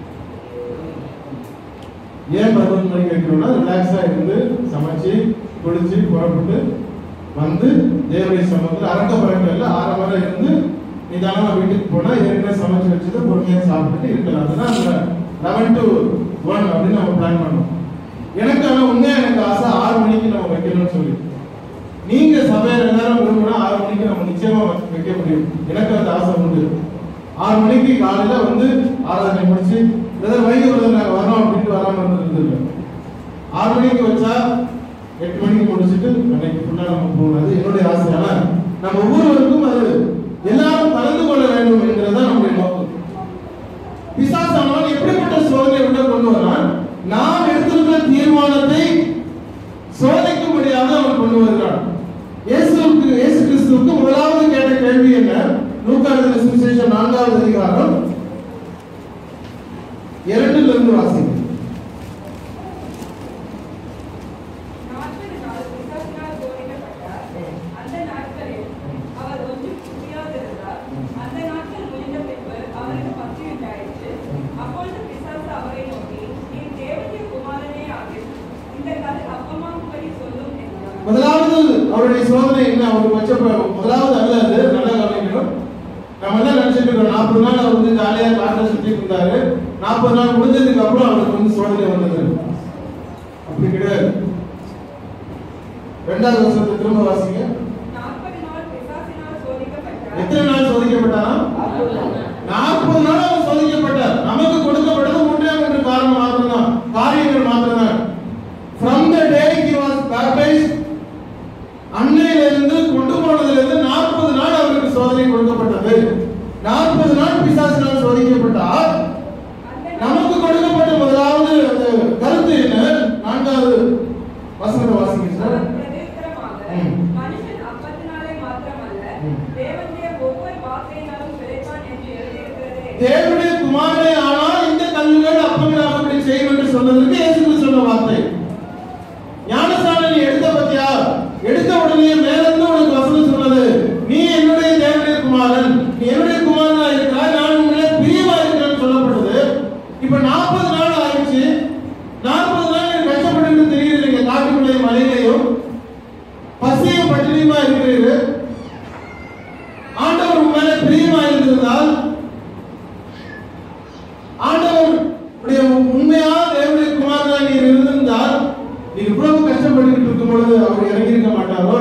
ஏன் பதினொன்று மணிக்கு வைக்கிறோம்னா ரிலாக்ஸா இருந்து சமைச்சு குளிச்சு புறப்பட்டு வந்து தேவடைய சமூகத்தில் அரக்க பறக்கல ஆறு மணி இருந்து நிதானமா வீட்டுக்கு போனா ஏற்கனவே சமைச்சு வச்சுட்டு பொறுமையா சாப்பிட்டுட்டு இருக்கலாம் அதுதான் அந்த லெவன் டு ஒன் அப்படின்னு நம்ம பிளான் பண்ணோம் எனக்கு ஆனா உண்மையா எனக்கு ஆசை ஆறு மணிக்கு நம்ம வைக்கணும்னு சொல்லி நீங்க சபையில எல்லாரும் விரும்பினா ஆறு மணிக்கு நம்ம நிச்சயமா வைக்க- வைக்க முடியும் எனக்கு அந்த ஆசை உண்டு ஆறு மணிக்கு காலையில வந்து ஆராதனை முடிச்சு பிரதர் வைகை பிரதர் நாங்க வரோம் அப்படின்ட்டு வராம இருந்திருந்திருக்கேன் ஆறு மணிக்கு வச்சா எட்டு மணிக்கு முடிச்சுட்டு அன்னைக்கு ஃபுல்லா நம்ம போகணும் அது என்னுடைய ஆசை ஆனா நம்ம ஒவ்வொருவருக்கும் அது எல்லாரும் கலந்து கொள்ள வேண்டும் என்கிறதா நம்முடைய நோக்கம் பிசாசானவன் எப்படிப்பட்ட சோதனை உள்ள கொண்டு வரான் நாம் எடுத்திருக்கிற தீர்மானத்தை சோதிக்கும்படியாக அவன் கொண்டு வருகிறான் இயேசுவுக்கு இயேசு கிறிஸ்துவுக்கு முதலாவது கேட்ட கேள்வி என்ன லூக்கான சுவிசேஷம் நான்காவது அதிகாரம் இரண்டுல இருந்து வாசிங்க நாற்பது நாள் பிசாசினால் சோதிக்கப்பட்டார். அந்த நாட்களில் அவர் ஒன்றும் புரியாதிருந்தார். அந்த நாட்கள் முடிந்த பின்பு அவருக்கு பசி உண்டாயிற்று. அப்பொழுது பிசாசு அவரை நோக்கி, நீர் தேவனுடைய குமாரனே ஆகில். இந்த கல் அப்பமாகும்படி சொல்லும் என்றார். முதலாவது அவருடைய சோதனை என்ன அவருக்கு வச்ச ப- முதலாவது அல்ல அது நல்லா கவனிக்கணும் நம்ம என்ன நினைச்சிட்டு இருக்கோம் நாற்பது நாள் அவர் வந்து ஜாலியா காட்டில் சுத்திட்டு இருந்தாரு நாற்பது நாள் முடிஞ்சதுக்கு அப்புறம் அவருக்கு வந்து சோதனை வந்தது அப்படி கிடையாது ரெண்டாவது வருஷத்தை திரும்ப வாசிங்க நாற்பது நாள் பிசாசினால் சோதிக்கப்பட்டார். எத்தனை நாள் சோதிக்கப்பட்டாரா நாற்பது நாள் அவர் சோதிக்கப்பட்டார் நமக்கு கொடுக்கப்பட்டது மூன்றே மூன்று காரணம் மாத்திரம்தான் காரியங்கள் மாத்திரம்தான் from the day he was baptised அன்னையிலிருந்து கொண்டு போனதிலிருந்து நாற்பது நாள் அவருக்கு சோதனை கொடுக்கப்பட்டது நாற்பது நாள் பிசாசினால் சோதிக்கப்பட்டார் அந்த நமக்கு கொடுக்கப்பட்ட முதலாவது அந்த கருத்து என்ன நான்காவது வசனத்தை வாசிங்க சார் அவர் பிரதியுத்தரமாக, ம். மனுஷன் அப்பத்தினாலே மாத்திரமல்ல, ம். தேவனுடைய ஒவ்வொரு வார்த்தையினாலும் பிழைப்பான் என்று எழுதியிருக்கிறதே. தேவனுடைய குமாரனே ஆனால் இந்த கல்லுகள் அப்பங்களாகும்படி செய்யும் என்று சொன்னதற்கு இயேசு கிறிஸ்து சொன்ன வார்த்தை ஞானஸ்நானம் நீ எடுத்த பத்தியா எடுத்த உடனே மேலிருந்து உனக்கு வசனம் சொன்னது நீ என்னுடைய தேவனுடைய குமாரன் நீ என்னுடைய குமாரனா இருக்கிறாய் நான் உன்னிலே பிரியமா இருக்கிறேன்னு சொல்லப்பட்டது இப்ப நாற்பது நாள் ஆயிடுச்சு நாற்பது நாள் எனக்கு கஷ்டப்பட்டு தெரியுது நீங்க காட்டுக்குள்ளேயும் மலையிலையும் இறங்கியிருக்க மாட்டாரோ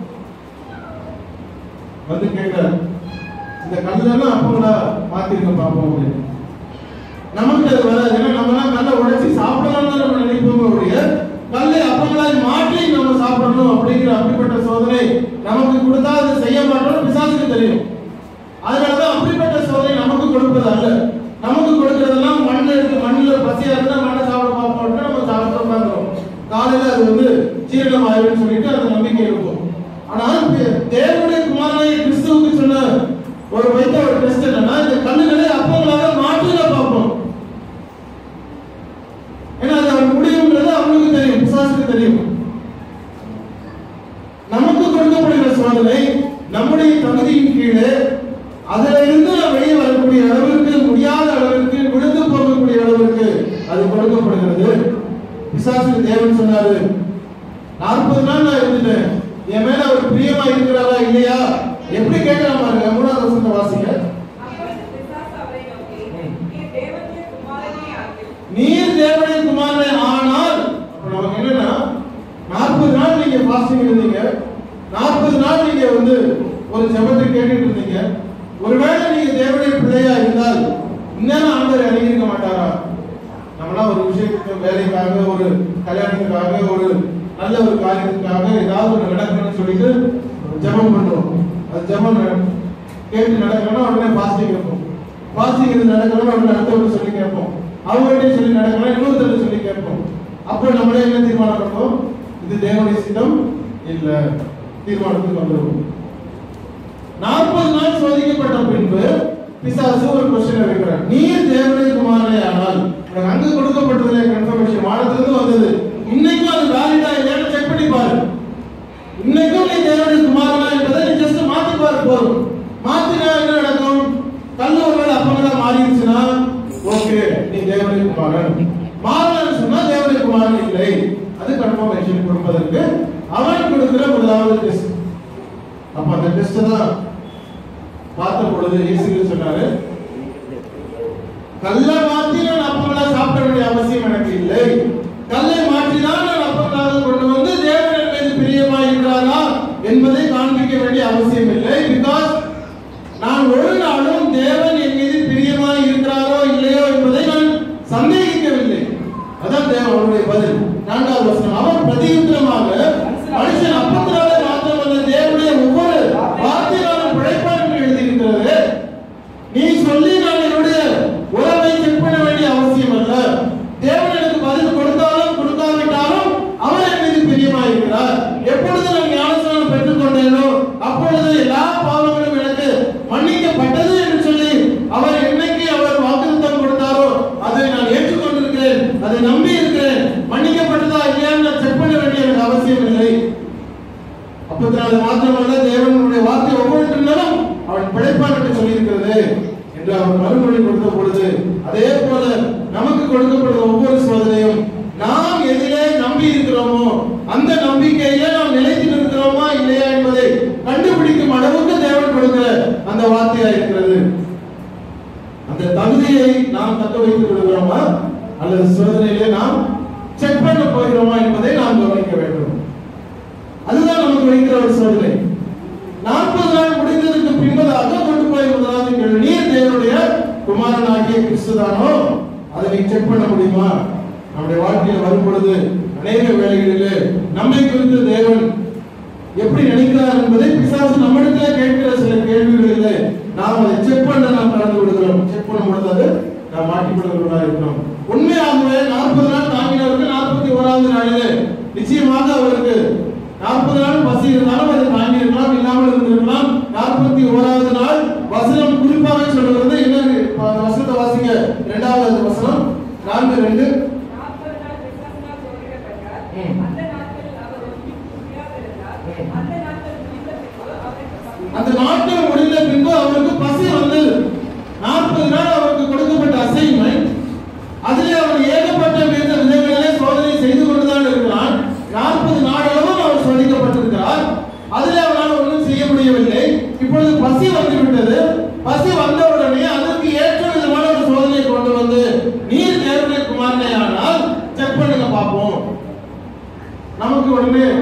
வந்து கேட்கிறார் இந்த கல்லெல்லாம் அப்பங்களா மாத்திருக்க பார்ப்போம் அப்படின்னு நமக்கு அது வராது ஏன்னா நம்ம கல்லை உடைச்சி சாப்பிடலாம்னு நம்ம நினைப்போம் ஒழிய கல்லை அப்பங்களாய் மாற்றி நம்ம சாப்பிடணும் அப்படிங்கிற அப்படிப்பட்ட சோதனை நமக்கு கொடுத்தா அதை செய்ய மாட்டோம் பிசாசுக்கு தெரியும் அதனாலதான் அப்படிப்பட்ட சோதனை நமக்கு கொடுப்பது அல்ல நமக்கு கொடுக்கறதெல்லாம் மண் எடுத்து மண்ணில் பசியா இருந்தா மண்ணை சாப்பிட பார்ப்போம் நம்ம சாப்பிட்டு உட்காந்துரும் காலையில அது வந்து சீரணம் ஆயிடும்னு சொல்லிட்டு அந்த நம்பிக்கை இருக்கும் ஆனால் தே- தேவனுடைய குமாரனை கிறிஸ்துவுக்கு சொன்ன ஒரு வைத்த ஒரு டெஸ்ட் என்னன்னா இந்த கண்ணுகளை அப்பங்களாக மாற்றுக பார்ப்போம் ஏன்னா அது அவர் முடியும்ன்றது அவனுக்கு தெரியும் பிசாசுக்கு தெரியும் நமக்கு கொடுக்கப்படுகிற சோதனை நம்முடைய தகுதியின் கீழே அதுல இருந்து நாம் வெளியே வரக்கூடிய அளவிற்கு முடியாத அளவிற்கு விழுந்து போகக்கூடிய அளவிற்கு அது கொடுக்கப்படுகிறது பிசாசுக்கு தேவன் சொன்னாரு நாற்பது நாள் நான் இருந்துட்டேன் என் மேல அவர் பிரியமா இருக்கிறாரா இல்லையா எப்படி கேட்கலாம் பாருங்க மூணாவது வசனத்தை வாசிங்க அப்பொழுது பிசாசு அவரை நோக்கி நீர் தேவனுடைய குமாரனே ஆகில் நீர் தேவனுடைய குமாரனை ஆனால் அப்ப நமக்கு என்னன்னா நாற்பது நாள் நீங்க பாஸ்டிங் இருந்தீங்க நாற்பது நாள் நீங்க வந்து ஒரு ஜெபத்தை கேட்டுட்டு இருந்தீங்க ஒருவேளை நீங்க தேவனுடைய பிள்ளையா இருந்தால் இன்னும் ஆண்டவர் இறங்கியிருக்க மாட்டாரா நம்மளாம் ஒரு விஷயத்துக்கு வேலைக்காக ஒரு கல்யாணத்துக்காக ஒரு நல்ல ஒரு காரியத்துக்காக ஏதாவது ஒன்று நடக்கணும்னு சொல்லிட்டு ஜெபம் பண்றோம் அது ஜெபம் நட- கேட்டு நடக்கணும்னா உடனே பாஸ்டிங் இருக்கும் பாஸ்டிங் இது நடக்கணும்னா உடனே அடுத்தவங்க சொல்லி கேட்போம் அவங்கள்ட்ட சொல்லி நடக்கணும் இன்னொருத்தர் சொல்லி கேட்போம் அப்போ நம்மளே என்ன தீர்மானம் பண்ணுவோம் இது தேவனுடைய சித்தம் இல்ல தீர்மானத்துக்கு வந்துருவோம் நாற்பது நாள் சோதிக்கப்பட்ட பின்பு பிசாசு ஒரு கொஸ்டின் வைக்கிறார் நீர் தேவனுடைய குமாரனே ஆனால் உனக்கு அங்கு கொடுக்கப்பட்டதுல கன்ஃபர்மேஷன் வானத்திலிருந்து வந்தது இன்னைக்கும் அது வேலிடா இல்லையான்னு செக் பண்ணி பாரு இன்னைக்கும் நீ தேவனுடைய குமாரனா என்பதை நீ ஜஸ்ட் மாத்தி பாரு போதும் மாத்தினா என்ன நடக்கும் கல்லு ஒருவேளை அப்பங்களா மாறிடுச்சுன்னா ஓகே நீ தேவனுடைய குமாரன் மாறலன்னு சொன்னா தேவனுடைய குமாரன் இல்லை அது கன்ஃபர்மேஷன் கொடுப்பதற்கு அவன் கொடுக்கிற முதலாவது டெஸ்ட் அப்ப அந்த டெஸ்ட் தான் பார்த்த பொழுது இயேசு சொன்னாரு கல்லை மாற்றி நான் அப்பங்களா சாப்பிட வேண்டிய அவசியம் எனக்கு இல்லை கல்லை மாற்றினால் நான் அப்பங்களாக கொண்டு வந்து தேவன் மீது பிரியமா இருக்கிறாரா என்பதை காண்பிக்க வேண்டிய அவசியம் இல்லை பிகாஸ் நான் ஒரு நாளும் தேவன் என் மீது பிரியமா இருக்கிறாரோ இல்லையோ என்பதை நான் சந்தேகிக்கவில்லை அதான் தேவன் அவருடைய பதில் நான்காவது வசனம் அவர் பிரதியுத்தரமாக மனுஷன் அப்பத்தினாலே மாத்திரமல்ல தேவனுடைய ஒவ்வொரு வார்த்தையினாலும் பிழைப்பான் என்று எழுதியிருக்கிறது நீ சொல்லி நான் என்னுடைய உறவை செக் பண்ண வேண்டிய அவசியம் அல்ல தேவன் எனக்கு பதில் கொடுத்தாலும் கொடுக்காவிட்டாலும் அவர் என் மீது பிரியமாக இருக்கிறார் எப்பொழுது நான் ஞானஸ்நானம் பெற்றுக் கொண்டேனோ அப்பொழுது எல்லா பாவங்களும் எனக்கு மன்னிக்கப்பட்டது என்று சொல்லி அவர் என்னைக்கு அவர் வாக்குத்தம் கொடுத்தாரோ அதை நான் ஏற்றுக்கொண்டிருக்கிறேன் அதை நம்பி இருக்கிறேன் மன்னிக்கப்பட்டதா இல்லையான்னு நான் செக் பண்ண வேண்டிய எனக்கு அவசியம் இல்லை அப்பத்தினால மாத்திரமல்ல தேவனுடைய வார்த்தை ஒவ்வொன்றினாலும் அவன் பிழைப்பான் என்று சொல்லியிருக்கிறது என்று அவர் மறுமொழி கொடுத்த பொழுது அதே போல நமக்கு கொடுக்கப்படுற ஒவ்வொரு சோதனையும் நாம் எதிலே நம்பி இருக்கிறோமோ அந்த நம்பிக்கையில நாம் நிலைத்து நிற்கிறோமா இல்லையா என்பதை கண்டுபிடிக்கும் அளவுக்கு தேவன் கொடுக்கிற அந்த வார்த்தையா இருக்கிறது அந்த தகுதியை நாம் தக்க வைத்துக் கொள்கிறோமா அல்லது சோதனையிலே நாம் செக் பண்ண போகிறோமா என்பதை நாம் கவனிக்க வேண்டும் அதுதான் நமக்கு வைக்கிற ஒரு சோதனை நாற்பது நாள் முடிந்ததற்கு பின்பதாக கொண்டு போய் முதலாவது கேள்வி நீர் தேவனுடைய குமாரனாகிய கிறிஸ்துதானோ அதை நீ செக் பண்ண முடியுமா நம்முடைய வாழ்க்கையில் வரும் பொழுது அநேக வேளைகளிலே நம்மை குறித்து தேவன் எப்படி நினைக்கிறார் என்பதை பிசாசு நம்மிடத்துல கேட்கிற சில கேள்விகளிலே நாம் அதை செக் பண்ண நாம் கடந்து விடுகிறோம் செக் பண்ண முடியாது நாம் மாட்டிக்கொள்கிறவர்களா இருக்கிறோம் உண்மையாகவே நாற்பது நாள் தாங்கினவருக்கு நாற்பத்தி ஓராவது நாளிலே நிச்சயமாக அவருக்கு நாற்பது நாள் பசி இருந்தாலும் அதை தாங்கி இருக்கலாம் இல்லாமல் இருந்திருக்கலாம் நாற்பத்தி ஓராவது நாள் வசனம் குறிப்பாக சொல்லுகிறது என்ன அந்த வசனத்தை வாசிங்க இரண்டாவது வசனம் நான்கு ரெண்டு நாற்பது நாள் பிசாசினால் சோதிக்கப்பட்டார். ம். அந்த நாட்களில் அவர் ஒன்றும் முடியாதிருந்தார். அந்த நாட்கள் முடிந்த பின்பு அவருக்கு பசி அந்த நாட்கள் முடிந்த பின்பு அவருக்கு பசி வந்தது நாற்பது நாள் அவருக்கு கொடுக்கப்பட்ட அசைன்மெண்ட் அதிலே அவர் ஏகப்பட்ட வித விதங்களிலே சோதனை செய்து கொண்டுதான் இருக்கிறான் நாற்பது நாளளவும் அவர் சோதிக்கப்பட்டிருக்கிறார் அதிலே அவரால் ஒன்றும் செய்ய முடியவில்லை இப்பொழுது பசி வந்து விட்டது பசி வந்த உடனே அதற்கு ஏற்ற விதமான ஒரு சோதனை கொண்டு வந்து நீர் தேவனுடைய குமாரனை ஆனால் செக் பண்ணுங்க பார்ப்போம் நமக்கு உடனே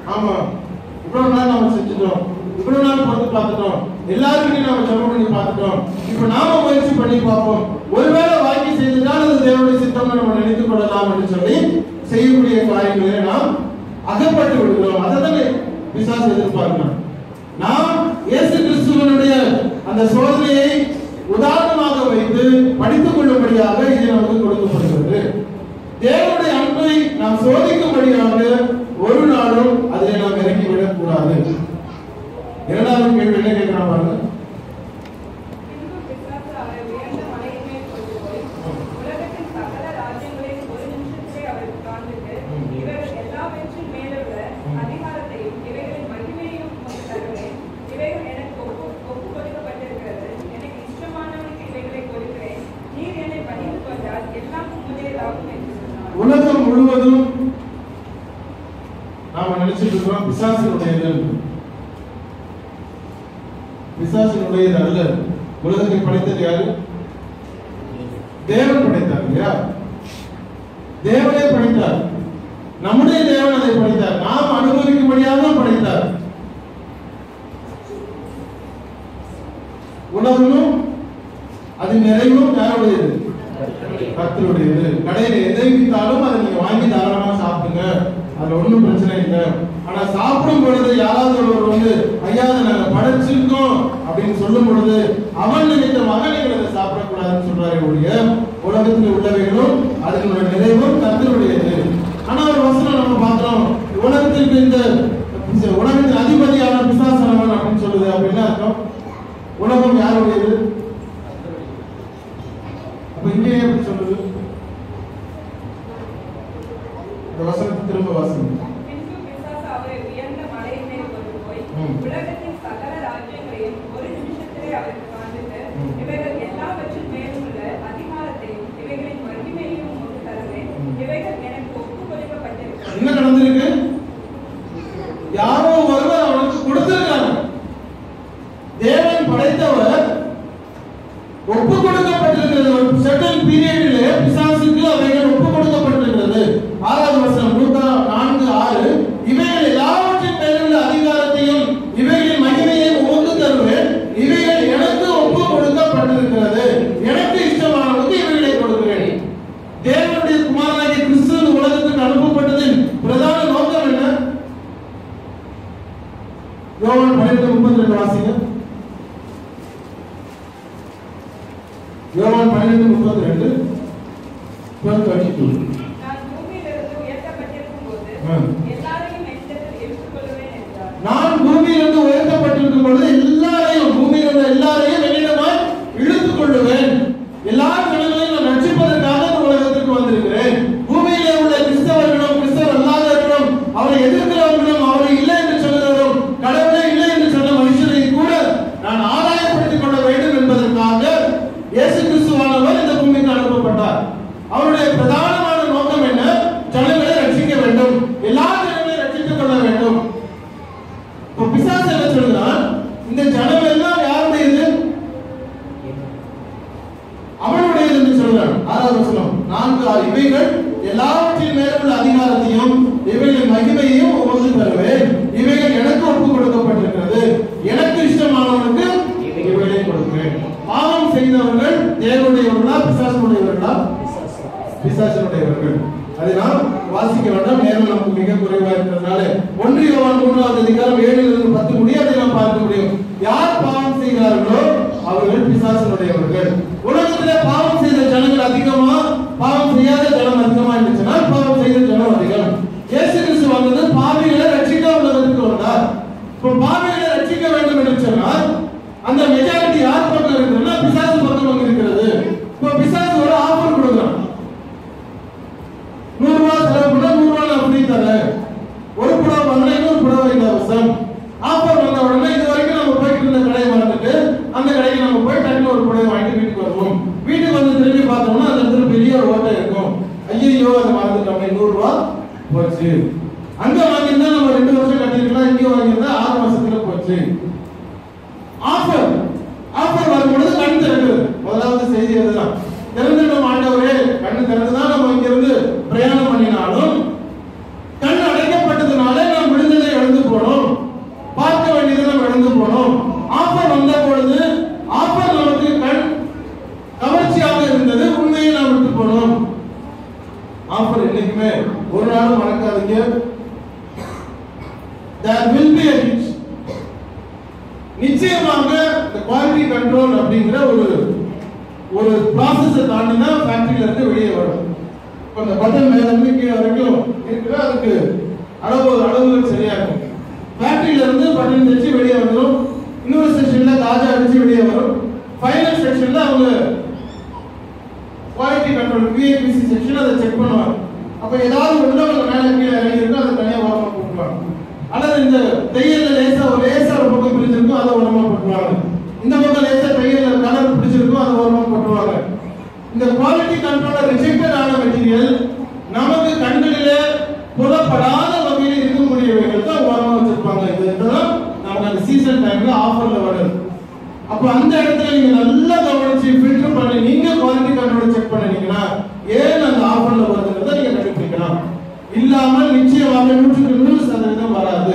ஆமா இவ்வளவு நாள் நாம செஞ்சுட்டோம் இவ்வளவு நாள் பொறுத்து பார்த்துட்டோம் எல்லாருக்கிட்டையும் நாம ஜெபம் பண்ணி பார்த்துட்டோம் இப்ப நாம முயற்சி பண்ணி பார்ப்போம் ஒருவேளை வாங்கி செய்துதான் அது தேவனுடைய சித்தம் நம்ம நினைத்துக் கொள்ளலாம் என்று சொல்லி செய்யக்கூடிய காரியங்களை நாம் அகப்பட்டு விடுகிறோம் அதை தானே பிசாசு எதிர்பார்க்கிறோம் நாம் இயேசு கிறிஸ்துவனுடைய அந்த சோதனையை உதாரணமாக வைத்து படித்துக் கொள்ளும்படியாக இது நமக்கு கொடுக்கப்படுகிறது தேவனுடைய அன்பை நாம் சோதிக்கும்படியாக ஒரு நாளும் அதை நாம் இறக்கி விடக் கூடாது இரண்டாவது கேள்வி என்ன கேட்கிறான் பாருங்க பின்பு பிசாசு அவரை உயர்ந்த மலையின் மேல் கொண்டு போய், உலகத்தின் சகல ராஜ்யங்களையும் ஒரு நிமிஷத்திலே அவருக்கு காண்பித்து, இவைகள் எல்லாவற்றின் மேலுள்ள அதிகாரத்தையும் இவைகளின் மகிமையையும் உமக்கு தருவேன். இவைகள் எனக்கு ஒப்பு ஒப்புக் கொடுக்கப்பட்டிருக்கிறது. எனக்கு இஷ்டமானவனுக்கு இவைகளை கொடுக்கிறேன். நீர் என்னை பணிந்து கொண்டால் எல்லாம் உம்முடையதாகும் என்று சொன்னார். உலகம் முழுவதும் நாம நினைச்சிட்டு இருக்கிறோம் பிசாசினுடையது பிசாசினுடையது அல்ல உலகத்தை படைத்தது யாரு தேவன் படைத்தார் இல்லையா தேவனே படைத்தார் நம்முடைய தேவன் அதை படைத்தார் நாம் அனுபவிக்கும்படியாக தான் படைத்தார் உலகமும் அது நிறைவும் யாருடையது கர்த்தருடையது கடையில எதை வித்தாலும் அதை நீங்க வாங்கி தாராளமா சாப்பிடுங்க அதுல ஒண்ணும் பிரச்சனை இல்லை ஆனா சாப்பிடும் பொழுது யாராவது ஒருவர் வந்து ஐயா அதை நாங்க படைச்சிருக்கோம் அப்படின்னு சொல்லும் பொழுது அவன் நினைத்த மகனைகள் அதை சாப்பிடக்கூடாதுன்னு சொல்றாரு ஒழிய உலகத்தில் உள்ளவைகளும் அதனுடைய நிறைவும் கர்த்தருடையது ஆனா ஒரு வசனம் நம்ம பார்க்கிறோம் உலகத்திற்கு இந்த உலகத்தின் அதிபதியான பிசாசனவன் அப்படின்னு சொல்லுது அப்படின்னா அர்த்தம் உலகம் யாருடையது அப்ப இங்கே எப்படி சொல்லுது இந்த வசனத்தை திரும்ப வாசிங்க பின்பு பிசாசு அவரை உயர்ந்த மலையின் மேல் கொண்டு போய், ம். உலகத்தின் சகல ராஜ்யங்களையும் ஒரு நிமிஷத்திலே அவருக்கு காண்பித்து, ம். இவைகள் எல்லாவற்றின் மேலும் உள்ள அதிகாரத்தையும் இவைகளின் மகிமையையும் உமக்கு தருவேன். ம். இவைகள் எனக்கு ஒப்புக் கொடுக்கப்பட்டிருக்கிறது. என்ன நடந்திருக்கு யாரோ ஒருவர் அவனுக்கு கொடுத்திருக்காங்க தேவன் படைத்தவர் ஒப்பு கொடுக்கப்பட்டிருக்கிறது ஒரு செட்டில் பீரியடிலே பிசாசுக்கு அவைகள் ஒப்பு கொடுக்கப்பட்டிருக்கிறது ஆறாவது வசனம் லூக்கா நான்கு ஆறு இவைகள் எல்லாவற்றின் மேலுள்ள அதிகாரத்தையும் இவைகளின் மகிமையையும் உமக்கு தருவேன் இவைகள் எனக்கு ஒப்பு கொடுக்கப்பட்டிருக்கிறது எனக்கு இஷ்டமானவனுக்கு இவைகளை கொடுக்கிறேன் தேவனுடைய குமாரனாகிய கிறிஸ்து இந்த உலகத்துக்கு அனுப்பப்பட்டதின் பிரதான நோக்கம் என்ன யோவான் பன்னிரண்டு முப்பத்தி ரெண்டு வாசிங்க யோவான் பன்னிரண்டு முப்பத்தி ரெண்டு டுவெல் தேர்ட்டி டூ நான் பூமியிலிருந்து உயர்த்தப்பட்டிருக்கும் போது ம். எல்லாரையும் என்னிடத்தில் ஏற்றுக்கொள்வேன் என்றார். நான் பூமியிலிருந்து உயர்த்தப்பட்டிருக்கும் பொழுது எல்லாரையும் பூமியில் உள்ள எல்லாரையும் என்னிடமாய் இழுத்துக் கொள்ளுவேன் எல்லா ஜனங்களையும் நான் ரட்சிப்பதற்காக இந்த உலகத்திற்கு வந்திருக்கிறேன் பூமியிலே உள்ள கிறிஸ்தவர்களும் கிறிஸ்தவர் அல்லாதவர்களும் அவரை எதிர்க்கிறவர்களும் அவரை இல்லை என்று சொல்லுகிறவரும் கடவுளே இல்லை என்று சொன்ன மனுஷரை கூட நான் ஆதாயப்படுத்திக் கொள்ள வேண்டும் என்பதற்காக இயேசு கிறிஸ்துவானவர் இந்த பூமிக்கு அனுப்பப்பட்டார் அவருடைய பிரதானமான நோக்கம் என்ன ஜனங்களை ரட்சிக்க வேண்டும் எல்லா ஜனங்களையும் ரட்சித்துக் கொள்ள வேண்டும் இப்போ பிசாசு என்ன சொல்கிறான் இந்த ஜனம் எல்லாம் யாருடையது அவனுடையது என்று சொல்கிறான் ஆறாவது வசனம் நான்கு ஆறு இவைகள் எல்லாவற்றின் மேலும் உள்ள அதிகாரத்தையும் இவைகளின் மகிமையையும் உமக்கு தருவேன் இவைகள் எனக்கு ஒப்பு கொடுக்கப்பட்டிருக்கிறது எனக்கு இஷ்டமானவனுக்கு இவைகளை கொடுக்கிறேன் பாவம் செய்தவர்கள் தேவனுடையவர்களா பிசாசனுடையவர்களா பிசாசனுடையவர்கள் அதை நாம் வாசிக்க வேண்டாம் நேரம் நமக்கு மிக குறைவா இருக்கிறதுனால ஒன்று யோவான் மூன்றாவது அதிகாரம் ஏழில் இருந்து பத்து முடிய அதை நாம் பார்க்க முடியும் யார் பாவம் செய்கிறார்களோ அவர்கள் பிசாசனுடையவர்கள் உலகத்திலே பாவம் செய்த ஜனங்கள் அதிகமா பாவம் செய்யாத ஜனம் அதிகமா என்று சொன்னால் பாவம் செய்த ஜனம் அதிகம் இயேசு கிறிஸ்து வந்தது பாவிகளை ரட்சிக்க உலகத்துக்கு வந்தார் இப்போ பாவிகளை ரட்சிக்க வேண்டும் என்று சொன்னால் அந்த மெஜாரிட்டி யார் பக்கம் இருக்குதுன்னா பிசாசு பக்கம் வந்து இருக்கிறது இப்போ பிசாசு ஒரு ஆஃபர் கொடுக்குறான் நூறு ரூபாய் செலவு பண்ணா நூறு ரூபாய் நான் ஃப்ரீ தரேன் ஒரு புடவை வாங்கினா இன்னொரு புடவை இலவசம் ஆஃபர் வந்த உடனே இது வரைக்கும் நம்ம போயிட்டு இருந்த கடையை மறந்துட்டு அந்த கடைக்கு நம்ம போய் டக்குனு ஒரு புடவை வாங்கிட்டு வீட்டுக்கு வருவோம் வீட்டுக்கு வந்து திரும்பி பார்த்தோம்னா அந்த இடத்துல பெரிய ஒரு ஓட்டை இருக்கும் ஐயோ அதை மறந்துட்டோமே நூறு ரூபாய் போச்சு அங்க வாங்கியிருந்தா நம்ம ரெண்டு வருஷம் கட்டிருக்கலாம் இங்க வாங்கியிருந்தா ஆறு மாசத்துல போச்சு ஆஃபர் ஆஃபர் வரும்பொழுது கண் திறக்குது முதலாவது செய்தி அதுதான் திறந்துட்டோம் ஆண்டவரே கண்ணு திறந்துதான் நம்ம இங்கிருந்து பிரயாணம் பண்ணினாலும் கண் அடைக்கப்பட்டதுனால நாம் விடுதலை எப்பவுமே ஒரு நாளும் மறக்காதீங்க there will be a hitch நிச்சயமாக இந்த குவாலிட்டி கண்ட்ரோல் அப்படிங்கிற ஒரு ஒரு ப்ராசஸை தாண்டினா ஃபேக்டரியில இருந்து வெளியே வரும் இப்போ இந்த பட்டன் மேல இருந்து கீழே வரைக்கும் இருக்குன்னா அதுக்கு அளவு அளவுகள் சரியா இருக்கும் ஃபேக்டரியில இருந்து பட்டன் வச்சு வெளியே வந்துடும் இன்னொரு செக்ஷன்ல காஜா அடிச்சு வெளியே வரும் ஃபைனல் செக்ஷன்ல அவங்க குவாலிட்டி கண்ட்ரோல் பிஏபிசி செக்ஷன் அதை செக் பண்ணுவாங்க அப்ப ஏதாவது ஒண்ணு அவங்க மேல கீழே இறங்கி இருக்கும் அதை தனியா ஓரமா போட்டுருவாங்க அல்லது இந்த தையல்ல லேசா ஒரு லேசா ஒரு பக்கம் பிடிச்சிருக்கும் அதை ஓரமா போட்டுருவாங்க இந்த பக்கம் லேசா தையல்ல கலர் பிடிச்சிருக்கும் அதை ஓரமா போட்டுருவாங்க இந்த குவாலிட்டி கண்ட்ரோலர் ரிஜெக்டட் ஆன மெட்டீரியல் நமக்கு கண்களில புலப்படாத வகையில் இருக்கக்கூடியவைகள் தான் ஓரமா வச்சிருப்பாங்க இது இதெல்லாம் நமக்கு அந்த சீசன் டைம்ல ஆஃபர்ல வருது அப்ப அந்த இடத்துல நீங்க நல்லா கவனிச்சு ஃபில்டர் பண்ணி நீங்க குவாலிட்டி கண்ட்ரோல் செக் பண்ணீங்கன்னா ஏன் அந்த ஆஃபர்ல வருதுன்றதை நீங்க கண்டுபிடிக்கலாம் இல்லாமல் நிச்சயமாக நூற்றுக்கு நூறு சதவீதம் வராது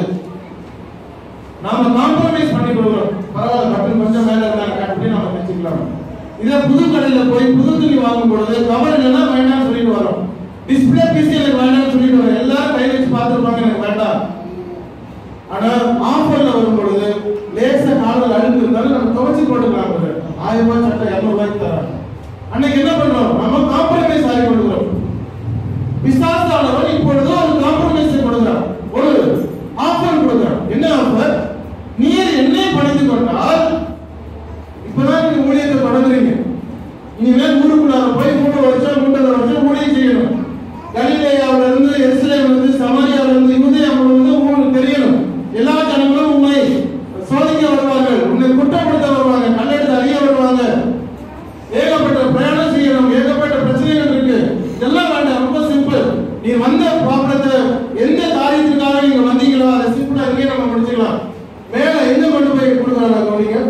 நாம காம்ப்ரமைஸ் பண்ணி கொடுக்குறோம் பரவாயில்ல பட்டன் கொஞ்சம் மேல இருந்தாங்க அப்படி நாம வச்சுக்கலாம் இத புது கடையில போய் புது துணி வாங்கும் பொழுது கவர் இல்லைன்னா வேண்டாம்னு சொல்லிட்டு வரோம் டிஸ்பிளே பீஸ் எனக்கு வேண்டாம்னு சொல்லிட்டு வரோம் எல்லாரும் கை வச்சு பார்த்துருப்பாங்க எனக்கு வேண்டாம் ஆனா ஆஃபர்ல வரும் பொழுது லேசா காலில் அழுக்கு இருந்தாலும் நம்ம துவைச்சு போட்டுக்கலாம் பாரு. ஆயிரம் ரூபாய் சட்டை இரநூறு ரூபாய்க்கு தராங்க அன்னைக்கு என்ன பண்றோம் நம்ம காம்ப்ரமைஸ் ஆகி கொடுக்குறோம் பிசாசானவன் இப்பொழுது ஒரு காம்ப்ரமைஸ் கொடுக்கிறான் ஒரு ஆஃபர் கொடுக்கிறான் என்ன ஆஃபர் நீர் என்னை பணிந்து கொண்டால் இப்பதான் நீங்க ஊழியத்தை தொடங்குறீங்க இனிமேல் ஊருக்குள்ளார போய் மூணு வருஷம் மூன்றரை வருஷம் ஊழியம் செய்யணும் கலிலேயாவில இருந்து எருசலேம்ல இருந்து சமாரியாவில இருந்து யூதேயா முழுவதும் உங்களுக்கு தெரியணும் எல்லா ஜனங்களும் உண்மை சோதிக்க வருவார்கள் உன்னை குற்றப்படுத்த வருவாங்க கல்லெடுத்து அறிய வருவாங்க ஏகப்பட்ட பிரயாணம் செய்யணும் ஏகப்பட்ட பிரச்சனைகள் இருக்கு இதெல்லாம் வேண்டாம் ரொம்ப சிம்பிள் நீ வந்த ப்ராப்ளத்தை எந்த காரியத்துக்காக நீங்க வந்தீங்களோ அதை சிம்பிளா இருக்கே நம்ம முடிச்சுக்கலாம் மேல எங்க கொண்டு போய் கொடுக்குறாங்க கவனிங்க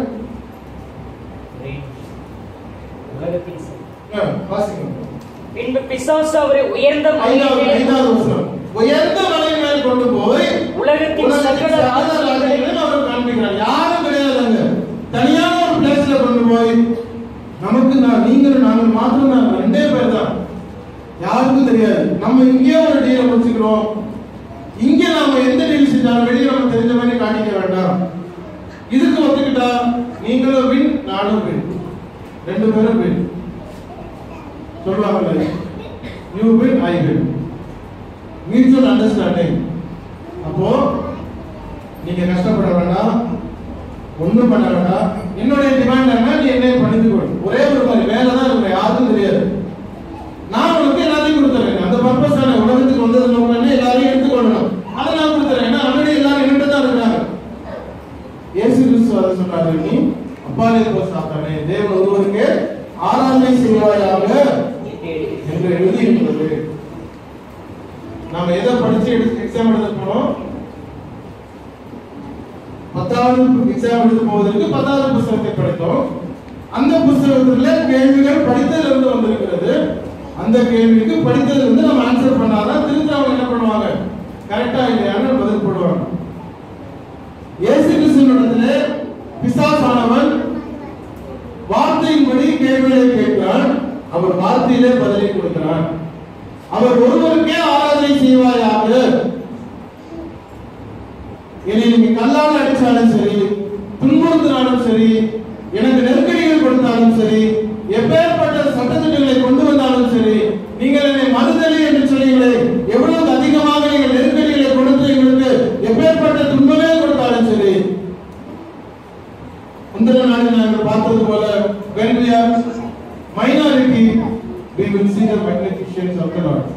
உலகத்தின் சரி. ஆ, வாசிங்க பின்பு பிசாசு அவரை உயர்ந்த ஐந்தாவது மலையின் மேல் ஐந்தாவது வசனம் உயர்ந்த மலையின் மேல் கொண்டு போய் உலகத்தின் உலகத்தின் சகல சகல ராஜ்யங்களையும் ராஜ்யங்களையும் அவர் காண்பிக்கிறார் யாரும் கிடையாதுங்க தனியான ஒரு பிளேஸ்ல கொண்டு போய் நமக்கு நான் நீங்கள் நாங்கள் மாத்திரம் தான் ரெண்டே பேர் தான் யாருக்கும் தெரியாது நம்ம இங்கே ஒரு டீலை முடிச்சுக்கிறோம் இங்க நாம எந்த டீல் செஞ்சாலும் வெளியே நம்ம தெரிஞ்ச மாதிரி காட்டிக்க வேண்டாம் இதுக்கு ஒத்துக்கிட்டா நீங்களும் வின் நானும் வின் ரெண்டு பேரும் வின் சொல்லுவாங்கல்ல you win I win mutual understanding அப்போ நீங்க கஷ்டப்பட வேண்டாம் ஒண்ணும் பண்ண வேண்டாம் என்னுடைய டிமாண்ட் என்ன நீ என்னை பணிந்து கொள் ஒரே ஒரு மாதிரி வேலை தான் இருக்கும் யாருக்கும் தெரியாது நான் உனக்கு எல்லாத்தையும் கொடுத்துறேன் அந்த பர்பஸ் தானே உலகத்துக்கு வந்தது நோக்கம் என்ன எல்லாரையும் எடுத்துக்கொள்ளணும் அதை நான் கொடுத்துறேன் ஏன்னா ஆல்ரெடி எல்லாரும் என்கிட்ட தான் இருக்கிறாங்க இயேசு கிறிஸ்து அதை சொன்னாரு நீ அப்பாலே போ சாத்தானே தேவன் ஒருவருக்கு ஆராதனை செய்வாயாக என்று எழுதி இருக்கிறது நாம எதை படிச்சு எக்ஸாம் எழுத போனோம் பத்தாவது எக்ஸாம் எழுத போவதற்கு பத்தாவது புஸ்தகத்தை படித்தோம் அந்த புஸ்தகத்துல கேள்விகள் படித்ததுல இருந்து வந்திருக்கிறது அந்த கேள்விக்கு படித்ததுல இருந்து நம்ம ஆன்சர் பண்ணாதான் திரும்ப அவங்க என்ன பண்ணுவாங்க கரெக்டா இல்லையான்னு பதில் போடுவாங்க இயேசு கிறிஸ்துவினிடத்துல பிசாசானவன் வார்த்தையின்படி கேள்விகளை கேட்கிறான் அவர் வார்த்தையிலே பதிலை கொடுக்கிறான் அவர் ஒருவருக்கே ஆராதனை செய்வாயாக என்னை நீங்க கல்லால் அடிச்சாலும் சரி துன்புறுத்தினாலும் சரி எனக்கு நெருக்கடிகள் கொடுத்தாலும் சரி எப்பேற்பட்ட சட்டத்திட்டங்களை கொண்டு வந்தாலும் சரி நீங்கள் என்னை மறுதலி என்று சொன்னீங்களே எவ்வளவு அதிகமாக நீங்கள் நெருக்கடிகளை கொடுத்து எங்களுக்கு எப்பேற்பட்ட துன்பமே கொடுத்தாலும் சரி முந்தின நாளில் நாங்கள் பார்த்தது போல when we are minority we will see the magnificence of the Lord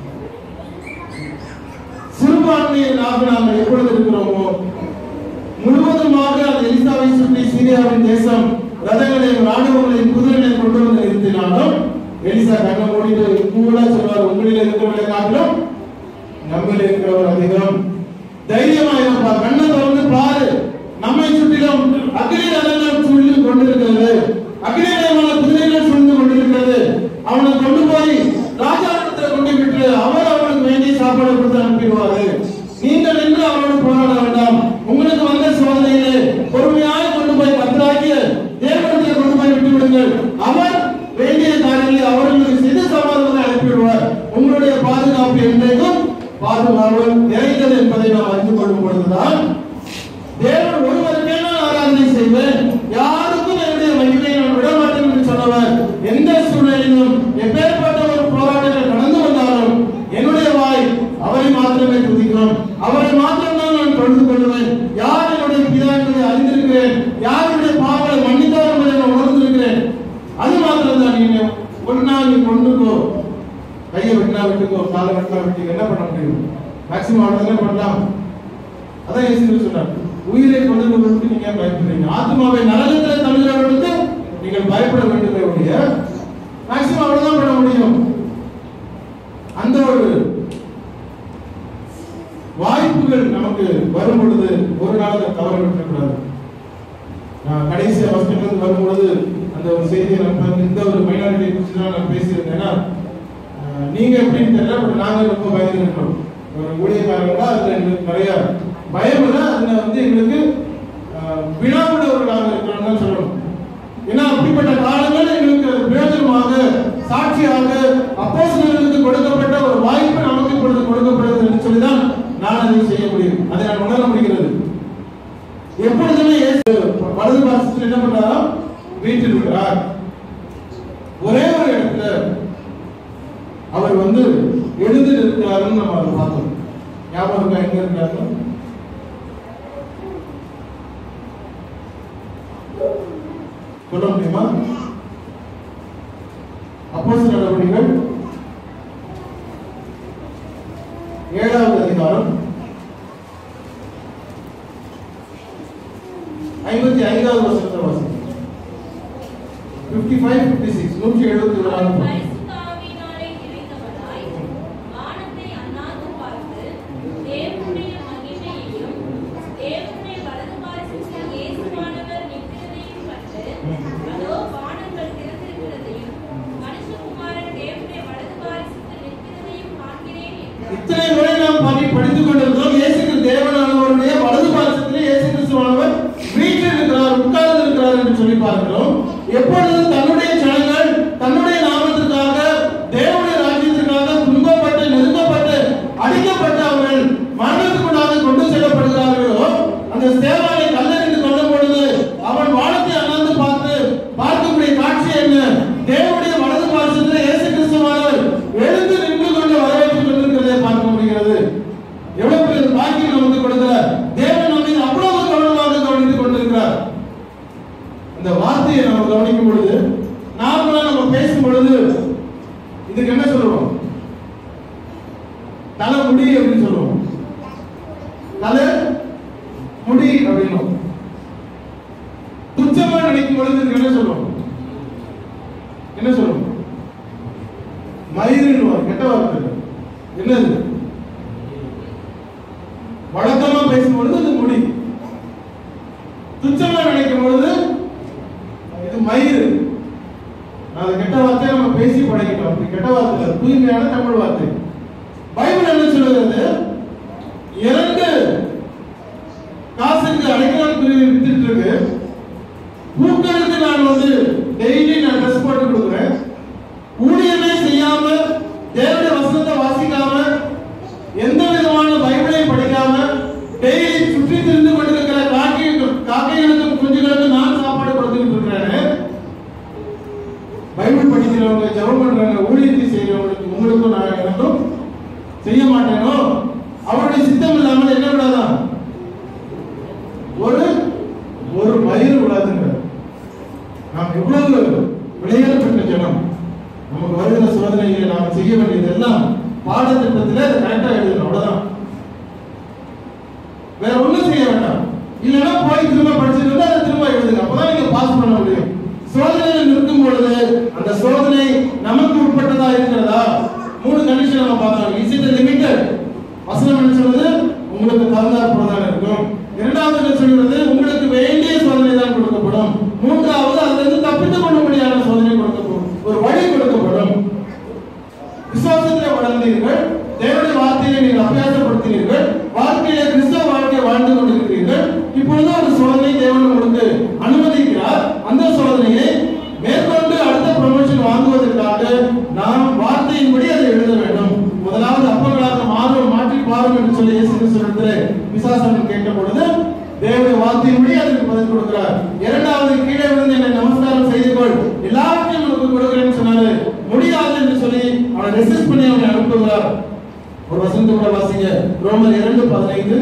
சிறுபான்மையினாக நாங்கள் எப்பொழுது இருக்கிறோமோ முழுவதுமாக அந்த எலிசாவை சுற்றி சீரியாவின் தேசம் ரதங்களையும் ராணுவங்களையும் குதிரைகளையும் கொண்டு வந்து நிறுத்தினாலும் எலிசா கண்ணை மூடிட்டு கூட சொல்வார் உங்களில் இருக்கிறவர்களை காட்டிலும் நம்மில் இருக்கிறவர் அதிகம் தைரியமா இருப்பா கண்ணை திறந்து பாரு நம்மை சுற்றிலும் அக்னி ரதங்கள் சூழ்ந்து கொண்டிருக்கிறது அக்னிமயமான குதிரைகள் சூழ்ந்து கொண்டிருக்கிறது அவனை கொண்டு போய் ராஜாவிடத்துல கொண்டு விட்டு அவர் அவனுக்கு வேண்டிய சாப்பாடு கொடுத்து அனுப்பிடுவாரு நீங்கள் நின்று அவனோடு போராட வேண்டாம் உங்களுக்கு வந்த சோதனையிலே பொறுமையாய் கொண்டு போய் கத்தராகிய தேவனத்தில் கொண்டு போய் விட்டு விடுங்கள் அவர் வேண்டிய காரியங்களை அவர்களுக்கு செய்து சமாதானத்தை அனுப்பிவிடுவார் உங்களுடைய பாதுகாப்பு என்றைக்கும் பாதுகாவல் நிறைந்தது என்பதை நாம் அறிந்து கொள்ளும் பொழுதுதான் தேவன் ஒருவருக்கே நான் ஆராதனை செய்வேன் யாருக்கும் என்னுடைய மகிமையை நான் விட மாட்டேன் என்று சொன்னவர் எந்த சூழ்நிலையிலும் எப்பேற்பட்ட ஒரு போராட்டத்தில் கடந்து வந்தாலும் என்னுடைய வாய் அவரை மாத்திரமே துதிக்கும் அவரை மாத்திரம் தான் நான் தொழுது கொள்வேன் யார் என்னுடைய பிதா என்பதை அறிந்திருக்கிறேன் யாருடைய பாவங்களை மன்னித்தார் என்பதை நான் உணர்ந்திருக்கிறேன் அது மாத்திரம் தான் நீங்க ஒன்னா நீ கொண்டுக்கோ கையை வெட்டினா விட்டுக்கோ காலை வெட்டினா விட்டுக்கோ என்ன பண்ண முடியும் மேக்சிமம் அவ்வளவுதானே பண்ணலாம் அதான் இயேசு கிறிஸ்து சொன்னார் உயிரை கொண்டு கொண்டு நீங்க ஏன் பயப்படுறீங்க ஆத்மாவை நரகத்தில் தள்ளுகிறவர்களுக்கு நீங்கள் பயப்பட வேண்டுமே ஒழிய மேக்சிமம் அவ்வளவுதான் பண்ண முடியும் அந்த ஒரு வாய்ப்புகள் நமக்கு வரும் பொழுது ஒரு நாள் அதை தவற விட்டுக்கூடாது நான் கடைசி ஹாஸ்பிட்டலுக்கு வரும்பொழுது அந்த ஒரு செய்தியை நான் இந்த ஒரு மைனாரிட்டி குறித்து தான் நான் பேசியிருந்தேன்னா அஹ், நீங்க எப்படின்னு தெரியல பட் நாங்க ரொம்ப பயந்துருக்கோம் ஒரு ஊழியக்காரங்களா அதுல எங்களுக்கு நிறைய பயம் இல்லை அதுல வந்து எங்களுக்கு அஹ், வினாவிடவர்களாக இருக்கிறோம் தான் சொல்லணும் ஏன்னா அப்படிப்பட்ட காலங்கள் எங்களுக்கு அது பிரயோஜனமாக சாட்சியாக அப்போஸ்தலர்களுக்கு கொடுக்கப்பட்ட ஒரு வாய்ப்பு நமக்கு இப்பொழுது கொடுக்கப்படுகிறது என்று சொல்லிதான் நான் அதை செய்ய முடியும் அதை நான் உணர முடிகிறது எப்பொழுதுமே இயேசு வலது பாசத்தில் என்ன பண்றாரா வீட்டில் இருக்கிறார் ஒரே ஒரு இடத்துல அவர் வந்து எழுந்து இருக்கிறாருன்னு நம்ம அதை பார்த்தோம் ஞாபகம் இருக்கா எங்க இருக்கிறாரு சொல்ல முடியுமா அப்போஸ் நடவடிக்கைகள் ஏழாவது அதிகாரம் ஐம்பத்தி ஐந்தாவது வருஷத்தை வாசி பிப்டி ஃபைவ் பிப்டி சிக்ஸ் நூற்றி எழுபத்தி ஓராவது பரிசுத்த ஆவியினாலே நிறைந்தவளாய், வானத்தை அண்ணாந்து பார்த்து, தேவனுடைய மகிமையையும், தேவனுடைய வலது பாரசத்தில் இயேசுவானவர் நிற்கிறதையும் கண்டு, அதோ வானங்கள் திறந்திருக்கிறதையும், மனுஷகுமாரன் தேவனுடைய வலது பாரசத்தில் நிற்கிறதையும் காண்கிறேன் என்றார். இத்தனை முறை நாம் படி படித்துக் கொண்டிருக்கிறோம் இயேசு கிறிஸ்து தேவனானவருடைய வலது பாரசத்திலே இயேசு கிறிஸ்துவானவர் வீட்டில் இருக்கிறார் உட்கார்ந்து இருக்கிறார் என்று சொல்லி பார்க்கிறோம் எப்பொழுது தன்னுடைய ஜனங்கள் தன்னுடைய நாமத்திற்காக தேவனுடைய ராஜ்யத்திற்காக துன்பப்பட்டு நெருங்கப்பட்டு அடிக்கப்பட்டு அவர்கள் மரணத்துக்குள்ளாக கொண்டு செல்லப்படுகிறார்களோ அந்த சேவானை கல்லறிந்து கொண்ட பொழுது அவன் வானத்தை அண்ணாந்து பார்த்து பார்க்கக்கூடிய காட்சி என்ன தேவனுடைய வலது பாரசத்திலே இயேசு கிறிஸ்துவானவர் எழுந்து நின்று கொண்டு வரவேற்றுக் கொண்டிருக்கிறதை பார்க்க முடிகிறது எவ்வளவு பெரிய பாக்கியம் நமக்கு கொடுக்கிறார் தேவன் நம்மை அவ்வளவு கவனமாக கவனித்துக் கொண்டிருக்கிறார் இந்த வார்த்தையை நம்ம கவனிக்கும் பொழுது நார்மலா நம்ம பேசும் பொழுது இதுக்கு என்ன சொல்லுவோம் தலை முடி அப்படின்னு சொல்லுவோம் தலை முடி அப்படின்னும் துச்சமா நினைக்கும் பொழுது இதுக்கு என்ன சொல்லுவோம் என்ன சொல்லுவோம் மயிறுன்னு கெட்ட வார்த்தை இல்லை. என்னது வழக்கமா பேசும் பொழுது அது முடி துச்சமா நினைக்கும் பொழுது இது மயிறு அது கெட்ட வார்த்தை நம்ம பேசி பழகிட்டோம் அப்படி கெட்ட வார்த்தை இல்ல, தூய்மையான தமிழ் வார்த்தை பைபிள் என்ன சொல்லுகிறது இரண்டு காசுக்கு அடைக்கலம் பிரிவு வித்துட்டு இருக்கு பூக்களுக்கு நான் வந்து டெய்லி நான் ட்ரெஸ் போட்டு கொடுக்குறேன் ஊழியமே செய்யாம தேவனுடைய வசனத்தை வாசிக்காம எந்த விதமான பைபிளையும் படிக்காம டெய்லி சுற்றி திரிந்து கொண்டிருக்கிற காக்கை காக்கைகளுக்கும் குஞ்சுகளுக்கும் நான் சாப்பாடு கொடுத்துக்கிட்டு இருக்கிறேன் பைபிள் படிக்கிறவங்க ஜெபம் பண்றவங்க ஊழியத்தை செய்யறவங்களுக்கு உங்களுக்கும் நான் எனக்கும் செய்ய மாட்டேனோ அவருடைய சித்தம் இல்லாமல் என்ன விடாதான் ஒரு ஒரு மயிர் விடாதுங்க நாம் எவ்வளவு விளையாடப்பட்ட ஜனம் நமக்கு வருகிற சோதனைகளை நாம் செய்ய வேண்டியது எல்லாம் பாடத்திட்டத்தில் அதை கரெக்டா எழுதணும் அவ்வளவுதான் வேற ஒண்ணும் செய்ய வேண்டாம் இல்லைன்னா போய் திரும்ப படிச்சுட்டு வந்து அதை திரும்ப எழுதுங்க அப்பதான் நீங்க பாஸ் பண்ண முடியும் சோதனையில் நிற்கும் பொழுது அந்த சோதனை நமக்கு உட்பட்டதா இருக்கிறதா மூணு கண்டிஷன் நம்ம பார்த்தோம் இஸ் இட் லிமிட்டட் வசனம் என்ன சொல்றது உங்களுக்கு தகுந்தாற் போலதான் இருக்கும் இரண்டாவது என்ன சொல்கிறது உங்களுக்கு வேண்டிய சோதனை தான் கொடுக்கப்படும் மூன்றாவது அதிலிருந்து தப்பித்துக் கொள்ளும்படியான சோதனை கொடுக்கப்படும் ஒரு வழி கொடுக்கப்படும் விசுவாசத்தில் வளர்ந்தீர்கள் தேவனுடைய வார்த்தையை நீங்கள் அபியாசப்படுத்தினீர்கள் வாழ்க்கையில கிறிஸ்தவ வாழ்க்கையை வாழ்ந்து கொண்டிருக்கிறீர்கள் இப்பொழுது ஒரு சோதனை தேவன் உங்களுக்கு அனுமதிக்கிறார் அந்த சோதனையை மேற்கொண்டு அடுத்த ப்ரமோஷன் வாங்குவதற்காக நாம் வார்த்தையின்படி அதை எழுத வேண்டும் முதலாவது அப்பங்களாக மாறும் மாற்றி பா சொல்லி இயேசு கிறிஸ்துவிடத்திலே பிசாசன் கேட்ட பொழுது தேவனுடைய வார்த்தையின்படி அதற்கு பதில் கொடுக்கிறார் இரண்டாவது கீழே விழுந்து என்னை நமஸ்காரம் செய்து கொள் எல்லாவற்றையும் உனக்கு கொடுக்கிறேன்னு சொன்னாரு முடியாது என்று சொல்லி அவனை ரெசிஸ்ட் பண்ணி அவனை அனுப்புகிறார் ஒரு வசனத்தை கூட வாசிங்க ரோமர் இரண்டு பதினைந்து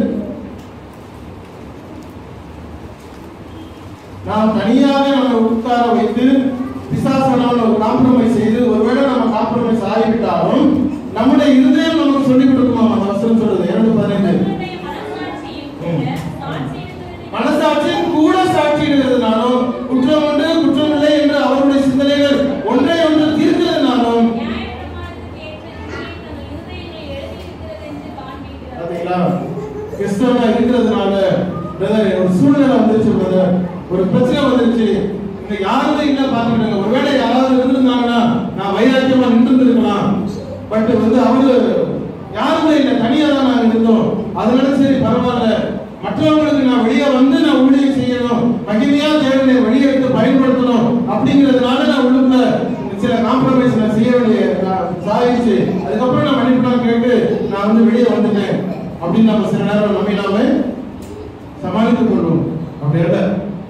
நாம் தனியாக நம்ம உட்கார வைத்து பிசாசனவன் ஒரு காம்ப்ரமைஸ் செய்து ஒருவேளை நம்ம காம்ப்ரமைஸ் ஆகிவிட்டாலும் நம்முடைய இருதயம் நமக்கு சொல்லிக் கொடுக்குமா அந்த வசனம் சொல்றது இரண்டு பதினைந்து உன்னுடைய மனசாட்சியும் கூட சாட்சியிடுகிறது மனசாட்சியும் கூட சாட்சியிடுகிறதுனாலும் குற்றம் உண்டு குற்றம் இல்லை என்று அவருடைய சிந்தனைகள் ஒன்றை ஒன்று தீர்க்கிறதுனாலும் நியாயப்பிரமாணத்துக்கு ஏற்ற நீதி தங்கள் இருதயங்களில் எழுதியிருக்கிறது என்று காண்பிக்கிறது பாத்தீங்களா கிறிஸ்தவனா இருக்கிறதுனால பிரதர் ஒரு சூழ்நிலை வந்துருச்சு பிரதர் ஒரு பிரச்சனை வந்துருச்சு இங்க யாருமே இல்ல பாத்துக்கிட்டாங்க ஒருவேளை யாராவது இருந்திருந்தாங்கன்னா நான் வைராக்கியமா நின்று இருக்கலாம் பட் வந்து அவரு யாருமே இல்ல தனியா தான் நாங்க இருந்தோம் அதனால சரி பரவாயில்ல மற்றவங்களுக்கு நான் வெளியே வந்து நான் ஊழியம் செய்யணும் மகிமையா தேவனை வெளியே எடுத்து பயன்படுத்தணும் அப்படிங்கிறதுனால நான் உள்ளுக்குள்ள சில காம்ப்ரமைஸ் நான் செய்ய வேண்டிய நான் சாதிச்சு அதுக்கப்புறம் நான் மன்னிப்புலாம் கேட்டு நான் வந்து வெளியே வந்துட்டேன் அப்படின்னு நம்ம சில நேரம் நம்மை நாம சமாளித்துக் கொள்வோம் அப்படி இல்ல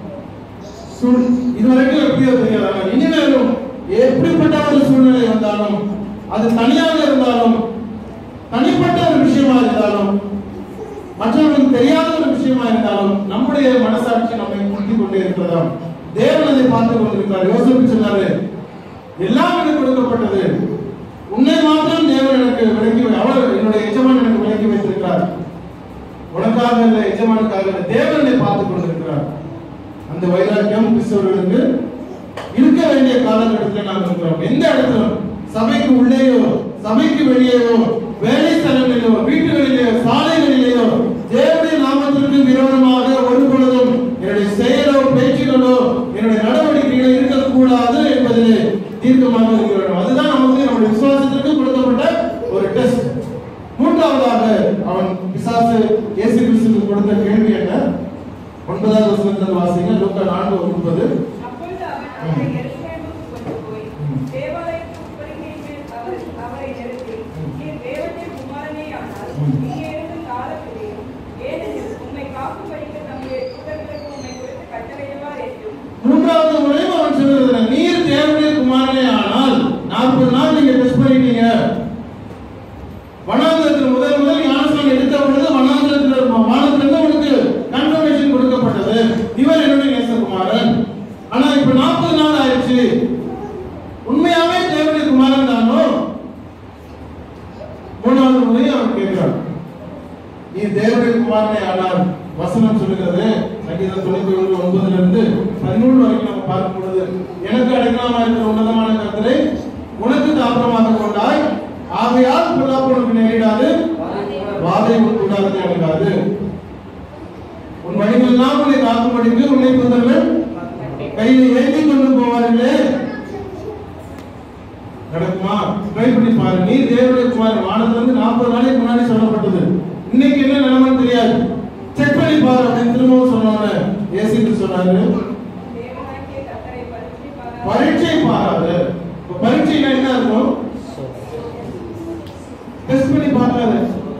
சூழ் இதுவரைக்கும் எப்படியோ தெரியாது ஆனால் இனிமேலும் எப்படிப்பட்ட ஒரு சூழ்நிலை வந்தாலும் அது தனியாக இருந்தாலும் தனிப்பட்ட ஒரு விஷயமா இருந்தாலும் மற்றவர்களுக்கு தெரியாத ஒரு விஷயமா இருந்தாலும் நம்முடைய மனசாட்சி நம்மை உறுத்தி கொண்டே இருக்கிறதாம் தேவன் அதை பார்த்து கொண்டிருக்கிறார் யோசிப்பு சொன்னாரு எல்லாம் எனக்கு கொடுக்கப்பட்டது உன்னை மாத்திரம் தேவன் எனக்கு விளக்கி வை- அவர் என்னுடைய எஜமான் எனக்கு விளக்கி வைத்திருக்கிறார் உனக்காக இல்லை எஜமானுக்காக இல்லை தேவனை பார்த்துக் கொண்டிருக்கிறார் அந்த வைராக்கியம் கிறிஸ்தவர்களுக்கு இருக்க வேண்டிய காலகட்டத்தில் நாம் இருக்கிறோம் எந்த இடத்திலும் சபைக்கு உள்ளேயோ சபைக்கு வெளியேயோ வேலை ஸ்தலங்களிலோ வீட்டுகளிலேயோ சாலைகளிலேயோ தேவனுடைய நாமத்திற்கு விரோதமாக ஒரு பொழுதும் என்னுடைய செயலோ பேச்சுகளோ என்னுடைய நடவடிக்கைகளோ இருக்கக்கூடாது என்பதிலே தீர்க்கமாக இருக்கிறோம் அதுதான் நமக்கு நம்முடைய விசுவாசத்திற்கு கொடுக்கப்பட்ட ஒரு டெஸ்ட் மூன்றாவதாக அவன் பிசாசு இயேசு கிறிஸ்துவுக்கு கொடுத்த கேள்வி என்ன ஒன்பதாவது வசனத்தில் வாசிங்க லூக்கா நான்கு ஒன்பது அப்பொழுது அவன் அவரை எருசலேமுக்கு கொண்டு போய் தேவாலயத்து உட்படிக்கையின் மேல் அவர் அவரை நிறுத்தி நீர் தேவனின் குமாரனே ஆனால் இங்கே இருக்கும் காலத்திலேயும் ஏனெனில் உம்மை காக்கும்படிக்கு நம்முடைய தூதர்களுக்கு உம்மை குறித்து கட்டளையிடுவார் என்றும் மூன்றாவது முறையும் அவன் சொல்றது நீர் தேவனுடைய குமாரனே ஆனால் நாற்பது நாள் நீங்க டெஸ்ட் பண்ணிட்டீங்க வனாந்திரத்தில் முதல் முதல் ஞானஸ்நானம் எடுத்த பொழுது வனாந்திரத்தில் வானத்திலிருந்து உனக்கு கன்ஃபர்மேஷன் கொடுக்கப்பட்டது இவர் என்னுடைய நேசகுமாரன் ஆனா இப்ப நாற்பது நாள் ஆயிடுச்சு உண்மையாவே தேவனுடைய குமாரன் தானோ மூணாவது முறையும் அவன் கேட்கிறான் நீ தேவனுடைய குமாரனை ஆனால் வசனம் சொல்லுகிறது சங்கீதம் தொண்ணூத்தி ஒன்று ஒன்பதுல இருந்து பதினூறு வரைக்கும் நம்ம பார்க்கும் பொழுது எனக்கு அடைக்கலாமா இருக்கிற உன்னதமான கருத்தரை உனக்கு தாபரமாக கொண்டாய் ஆகையால் பொல்லாப்பு உனக்கு நேரிடாது வாதை உண்டாது அணுகாது உன் வழிகளெல்லாம் உன்னை காக்கும்படிக்கு உன்னை தூதர்கள் கையில் ஏந்தி கொண்டு போவார்களே நடக்குமா ட்ரை பண்ணி பாரு நீ தேவனுடைய குமாரன் வானத்துல இருந்து நாற்பது நாளைக்கு முன்னாடி சொல்லப்பட்டது இன்னைக்கு என்ன நிலைமைன்னு தெரியாது செக் பண்ணி பாரு அப்படின்னு திரும்பவும் சொன்னோன்னு ஏசிட்டு சொன்னாரு தேவனாகிய கர்த்தரை பரிசு பரீட்சை பாராது இப்ப பரீட்சைனா என்ன இருக்கும் டெஸ்ட் பண்ணி பார்க்காது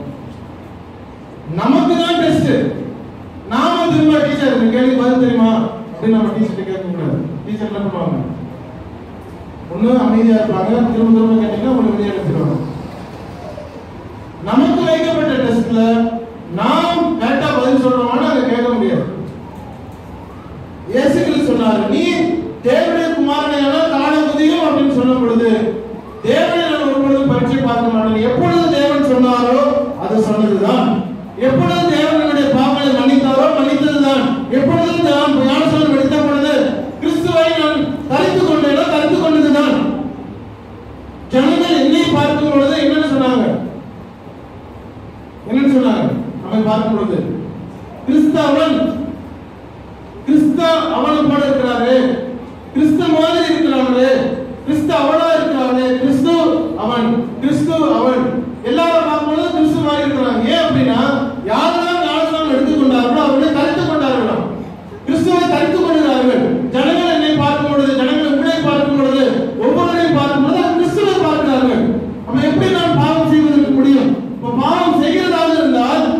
நமக்கு தான் டெஸ்ட் நாம திரும்ப டீச்சர் இந்த கேள்வி பதில் தெரியுமா அப்படின்னு நம்ம டீச்சர்கிட்ட கேட்க கூடாது டீச்சர் என்ன பண்ணுவாங்க ஒண்ணு அமைதியா இருப்பாங்க திரும்ப திரும்ப கேட்டீங்கன்னா உங்களுக்கு வெளியே அனுப்பிடுவாங்க நமக்கு வைக்கப்பட்ட டெஸ்ட்ல நாம் கரெக்டா பதில் சொல்றோமான்னு அதை கேட்க முடியாது இயேசு கிறிஸ்து சொன்னார் நீ தேவனுடைய குமாரனையான காண முடியும் அப்படின்னு சொல்லும் பொழுது தேவனை நான் ஒரு பொழுது பரீட்சை பார்க்க மாட்டேன் எப்பொழுது தேவன் சொன்னாரோ அது சொன்னதுதான் எப்பொழுது தேவனுடைய பாவங்களை மன்னித்தாரோ மன்னித்ததுதான் எப்பொழுது நான் ஞானஸ்நானம் எடுத்த பொழுது கிறிஸ்துவை நான் தரித்து கொண்டேனோ தரித்து கொண்டதுதான் ஜனங்கள் என்னை பார்க்கும் பொழுது என்னன்னு சொன்னாங்க என்னன்னு சொன்னாங்க நம்மை பார்க்கும் பொழுது கிறிஸ்தவன் கிறிஸ்து அவனை போல இருக்கிறாரு கிறிஸ்து மாதிரி இருக்கிறாரு கிறிஸ்து அவனா இருக்கிறாரு கிறிஸ்து அவன் கிறிஸ்து அவன் எல்லாரும் பார்க்கும்போது கிறிஸ்து மாதிரி இருக்கிறாங்க ஏன் அப்படின்னா யாரெல்லாம் ஞானஸ்நானம் எடுத்துக்கொண்டார்களோ அவர்களை தரித்துக் கொண்டார்களாம் கிறிஸ்துவை தரித்துக் கொள்கிறார்கள் ஜனங்கள் என்னை பார்க்கும் பொழுது ஜனங்கள் உங்களை பார்க்கும் பொழுது ஒவ்வொருவரையும் பார்க்கும் பொழுது அவர் கிறிஸ்துவை பார்க்கிறார்கள் நம்ம எப்படி நான் பாவம் செய்வதற்கு முடியும் இப்ப பாவம் செய்கிறதாக இருந்தால்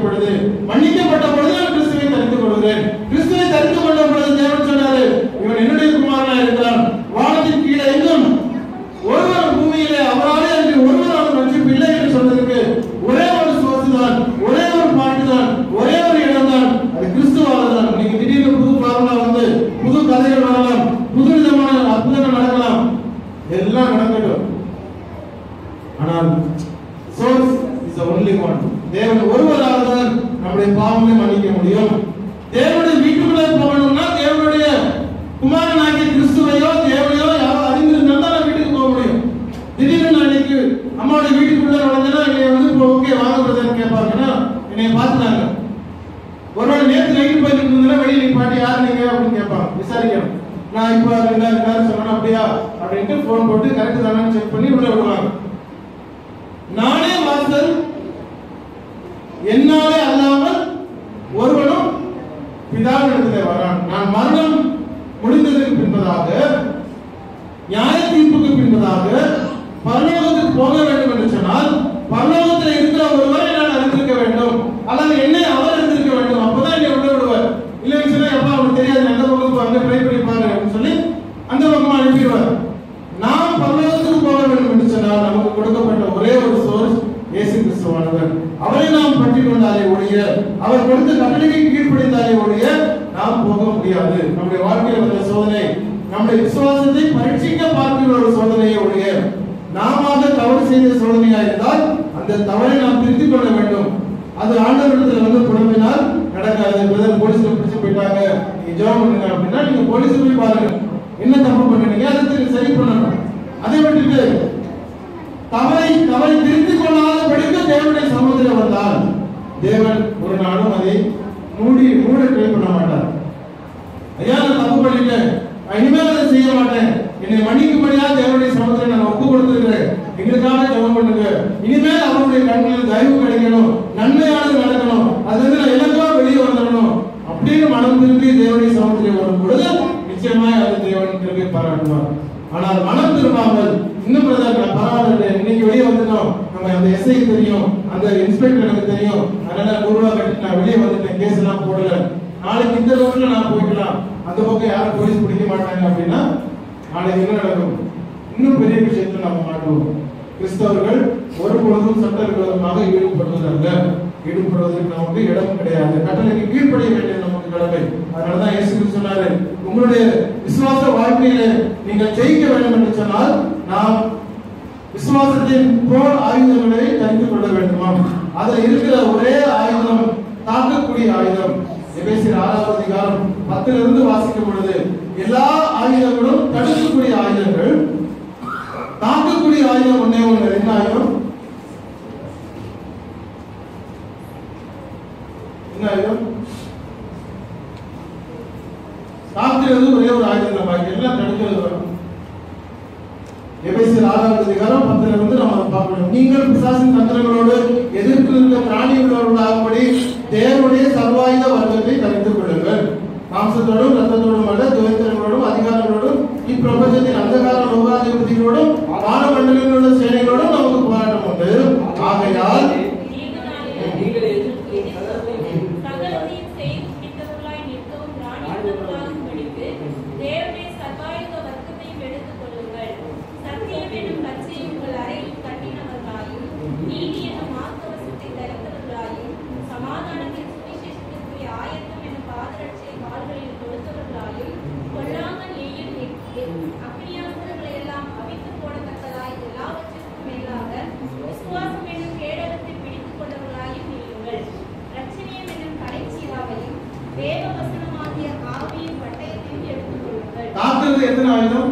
பொழுது மன்னிக்கப்பட்ட பொழுது நான் கிறிஸ்துவை தெரிந்து கொள்கிறேன் கிறிஸ்துவை தெரிந்து கொள்ள பொழுது தேவன் சொன்னாரு இவன் என்னுடைய குமாரனா இருக்கிறான் வானத்தின் கீழே எங்கும் ஒருவர் பூமியிலே அவராலே அன்றி ஒருவராலும் ரட்சிப்பு இல்லை என்று சொன்னதற்கு ஒரே ஒரு சோர்ஸ் தான் ஒரே ஒரு பாட்டு தான் ஒரே ஒரு இடம் தான் அது கிறிஸ்துவால தான் இன்னைக்கு திடீர்னு புது ஃபார்முலா வந்து புது கதைகள் வரலாம் புது விதமான அற்புதங்கள் நடக்கலாம் எல்லாம் நடக்கட்டும் ஆனால் சோர்ஸ் இஸ் ஒன்லி ஒன் தேவன் ஒருவரால தான் நம்முடைய பாவங்களை மன்னிக்க முடியும் தேவனுடைய வீட்டுக்குள்ளே போகணும்னா தேவனுடைய குமாரனாகிய கிறிஸ்துவையோ தேவனையோ யாரோ அறிந்திருந்தா தான் நான் வீட்டுக்கு போக முடியும் திடீர்னு நான் இன்னைக்கு அம்மாவுடைய வீட்டுக்குள்ள நுழைஞ்சேன்னா என்னை வந்து இப்போ ஓகே வாங்க பிரதர் கேட்பாங்கன்னா என்னை பார்த்துட்டாங்க ஒருவேளை நேற்று நைட்டு போயிட்டு இருந்ததுன்னா வெளியே நீ பாட்டி யார் நீங்க அப்படின்னு கேட்பாங்க விசாரிக்கணும் நான் இப்போ ரெண்டு நேரம் ரெண்டு நேரம் சொன்னேன் அப்படியா அப்படின்ட்டு ஃபோன் போட்டு கரெக்ட் தானே செக் பண்ணி உள்ள விடுவாங்க நானே வாசல் என்னாலே அல்லாமல் ஒருவனும் பிதாவிடத்திலே வரான் நான் மரணம் முடிந்ததற்கு பின்பதாக நியாய தீர்ப்புக்கு பின்பதாக பரலோகத்துக்கு போக வேண்டும் என்று சொன்னால் பரலோகத்தில் இருக்கிற ஒருவரை நான் அறிந்திருக்க வேண்டும் அல்லது என்னை அவர் அறிந்திருக்க வேண்டும் அப்பதான் என்னை உள்ள விடுவார் இல்லைன்னு சொன்னா எப்பா அவனுக்கு தெரியாது அந்த பக்கம் அங்க ட்ரை பண்ணி பாரு அப்படின்னு சொல்லி அந்த பக்கமா அனுப்பிடுவார் நாம் பரலோகத்துக்கு போக வேண்டும் என்று சொன்னால் நமக்கு கொடுக்கப்பட்ட ஒரே ஒரு சோர்ஸ் இயேசு கிறிஸ்துவானவர் அவரை நாம் பற்றி கொண்டாலே ஒழிய அவர் கொடுத்த கட்டளைக்கு கீழ்ப்படிந்தாலே ஒழிய நாம் போக முடியாது நம்முடைய வாழ்க்கையில் வந்த சோதனை நம்முடைய விசுவாசத்தை பரீட்சிக்க பார்க்கிற ஒரு சோதனையை ஒழிய நாம தவறு செய்த சோதனையா இருந்தால் அந்த தவறை நாம் திருத்திக் கொள்ள வேண்டும் அது ஆண்டவரிடத்துல வந்து புலம்பினால் நடக்காது பிரதர் போலீஸ்ல பிடிச்சு போயிட்டாங்க நீங்க ஜெபம் பண்ணுங்க அப்படின்னா நீங்க போலீஸ் போய் பாருங்க என்ன தப்பு பண்ணுனீங்க அதை திருப்பி சரி பண்ணணும் அதை விட்டுட்டு தவறை தவறை திருத்திக் கொள்ளாத படிக்க தேவனுடைய சமூகத்தில் வந்தால் தேவன் ஒரு நாளும் அதை மூடி மூட ட்ரை பண்ண மாட்டார் ஐயா நான் தப்பு பண்ணிட்டேன் நான் இனிமேல் அதை செய்ய மாட்டேன் என்னை மன்னிக்கும்படியா தேவனுடைய சமூகத்தில் நான் ஒப்பு கொடுத்துருக்கிறேன் எங்களுக்காக ஜெபம் பண்ணுங்க இனிமேல் அவருடைய கண்களில் தயவு கிடைக்கணும் நன்மையானது நடக்கணும் அது வந்து நான் இலகுவா வெளியே வந்துடணும் அப்படின்னு மனம் திரும்பி தேவனுடைய சமூகத்தில் வரும் பொழுது நிச்சயமாய் அது தேவன் கிருபை பாராட்டுவார் ஆனால் மனம் திரும்பாமல் இன்னும் பிரதர் நான் பரவாயில்ல இன்னைக்கு வெளியே வந்துட்டோம் நம்ம அந்த எஸ்ஐ தெரியும் அந்த இன்ஸ்பெக்டர் எனக்கு தெரியும் அதனால நூறு ரூபாய் கட்டி நான் வெளியே வந்துட்டேன் கேஸ் எல்லாம் போடல நாளைக்கு இந்த ரோட்ல நான் போய்க்கலாம் அந்த பக்கம் யாரும் போலீஸ் பிடிக்க மாட்டாங்க அப்படின்னா நாளைக்கு என்ன நடக்கும் இன்னும் பெரிய விஷயத்துல நம்ம மாட்டுவோம் கிறிஸ்தவர்கள் ஒரு பொழுதும் சட்ட விரோதமாக ஈடுபடுவதல்ல ஈடுபடுவதற்கு நமக்கு இடம் கிடையாது கட்டளைக்கு கீழ்ப்படிய வேண்டியது நமக்கு கடமை அதனாலதான் இயேசு கிறிஸ்து சொன்னாரு உங்களுடைய விசுவாச வாழ்க்கையிலே நீங்கள் ஜெயிக்க வேண்டும் என்று சொன்னால் நாம் விசுவாசத்தின் போர் ஆயுதங்களை தெரிந்து கொள்ள வேண்டுமாம் அதுல இருக்கிற ஒரே ஆயுதம் தாக்கக்கூடிய ஆயுதம் எபேசியர் ஆறாவது அதிகாரம் பத்துல இருந்து வாசிக்கும் பொழுது எல்லா ஆயுதங்களும் தடுக்கக்கூடிய ஆயுதங்கள் தாக்கக்கூடிய ஆயுதம் ஒன்னே ஒன்று என்ன ஆயுதம் என்ன ஆயுதம் தாக்குறது ஒரே ஒரு ஆயுதம் தான் பாக்கி எல்லாம் தடுக்கிறது வரும் எபேசியர் ஆறாவது அதிகாரம் பத்துல இருந்து நம்ம அதை பார்க்கணும் நீங்கள் பிசாசின் தந்திரங்களோடு எதிர்த்து இருக்க பிராணிகளோடாகும்படி தேவனுடைய சர்வாயுத வர்க்கத்தை தரித்துக் கொள்ளுங்கள் மாம்சத்தோடும் ரத்தத்தோடும் அல்ல துவைத்தர்களோடும் அதிகாரங்களோடும் இப்பிரபஞ்சத்தின் அந்தகார லோகாதிபதிகளோடும் வானமண்டலங்களோட சேனைகளோடும் நமக்கு போராட்டம் உண்டு ஆகையால் சகலத்தையும் செய்து முடித்தவர்களாய் நிற்கவும் ராணித்தவர்களாகும்படிக்கு தேவனுடைய சர்வாயுத வர்க்கத்தையும் எடுத்துக் கொள்ளுங்கள் சத்தியம் என்னும் கச்சையை உங்கள் அறையில் கட்டினவர்களாயும் நீதி என்னும் மார்க்கவசத்தை தரித்தவர்களாயும் சமாதானத்தின் சுவிசேஷத்திற்குரிய ஆயத்தம் என்னும் பாதரட்சை கால்களில் கொடுத்தவர்களாயும் கொல்லாமல் எய்யும் அக்னியாஸ்திரங்களை எல்லாம் அவித்து போடத்தக்கதாய் எல்லாவற்றிற்கும் மேலாக விசுவாசம் என்னும் கேடகத்தை பிடித்துக் கொண்டவர்களாயும் இருங்கள் ரட்சணியம் என்னும் கடைச்சீராவையும் தேவ வசனமாகிய ஆவியின் பட்டயத்தையும் எடுத்துக் கொள்ளுங்கள் தாக்குறது எத்தனை ஆயுதம்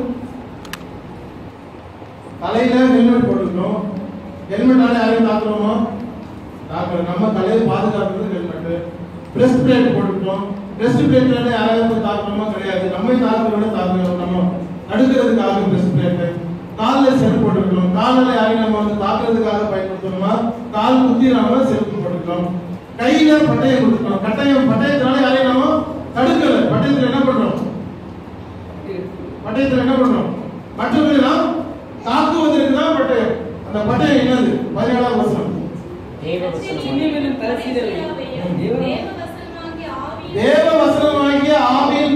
தலையில ஹெல்மெட் போட்டுக்கணும் ஹெல்மெட்டால யாரையும் தாக்குறோமா தாக்குறோம் நம்ம தலையை பாதுகாக்கிறது ஹெல்மெட் பிரஸ்ட் பிளேட் போட்டுக்கணும் பிரஸ்ட் பிளேட்ல யாராவது தாக்குறோமா கிடையாது நம்ம தாக்குறோட தாக்குறோம் நம்ம தடுக்கிறதுக்காக பிரஸ்ட் பிளேட் காலில் செருப்பு போட்டுக்கணும் காலில் யாரையும் நம்ம வந்து தாக்குறதுக்காக பயன்படுத்தணுமா கால் குத்திராம செருப்பு போட்டுக்கணும் கையில பட்டயம் கொடுக்கணும் கட்டாயம் பட்டயத்தினால யாரையும் நம்ம தடுக்கல பட்டயத்துல என்ன பண்றோம் பட்டயத்தில் என்ன பண்றோம் மற்றவர்களை நாம் தாக்குவதற்கு தான் பட்டயம் அந்த பட்டயம் என்னது பதினேழாம் வசனம் தேவ வசனம் இனிமேலும் பரிசீலனை கடைச்சீராவையும்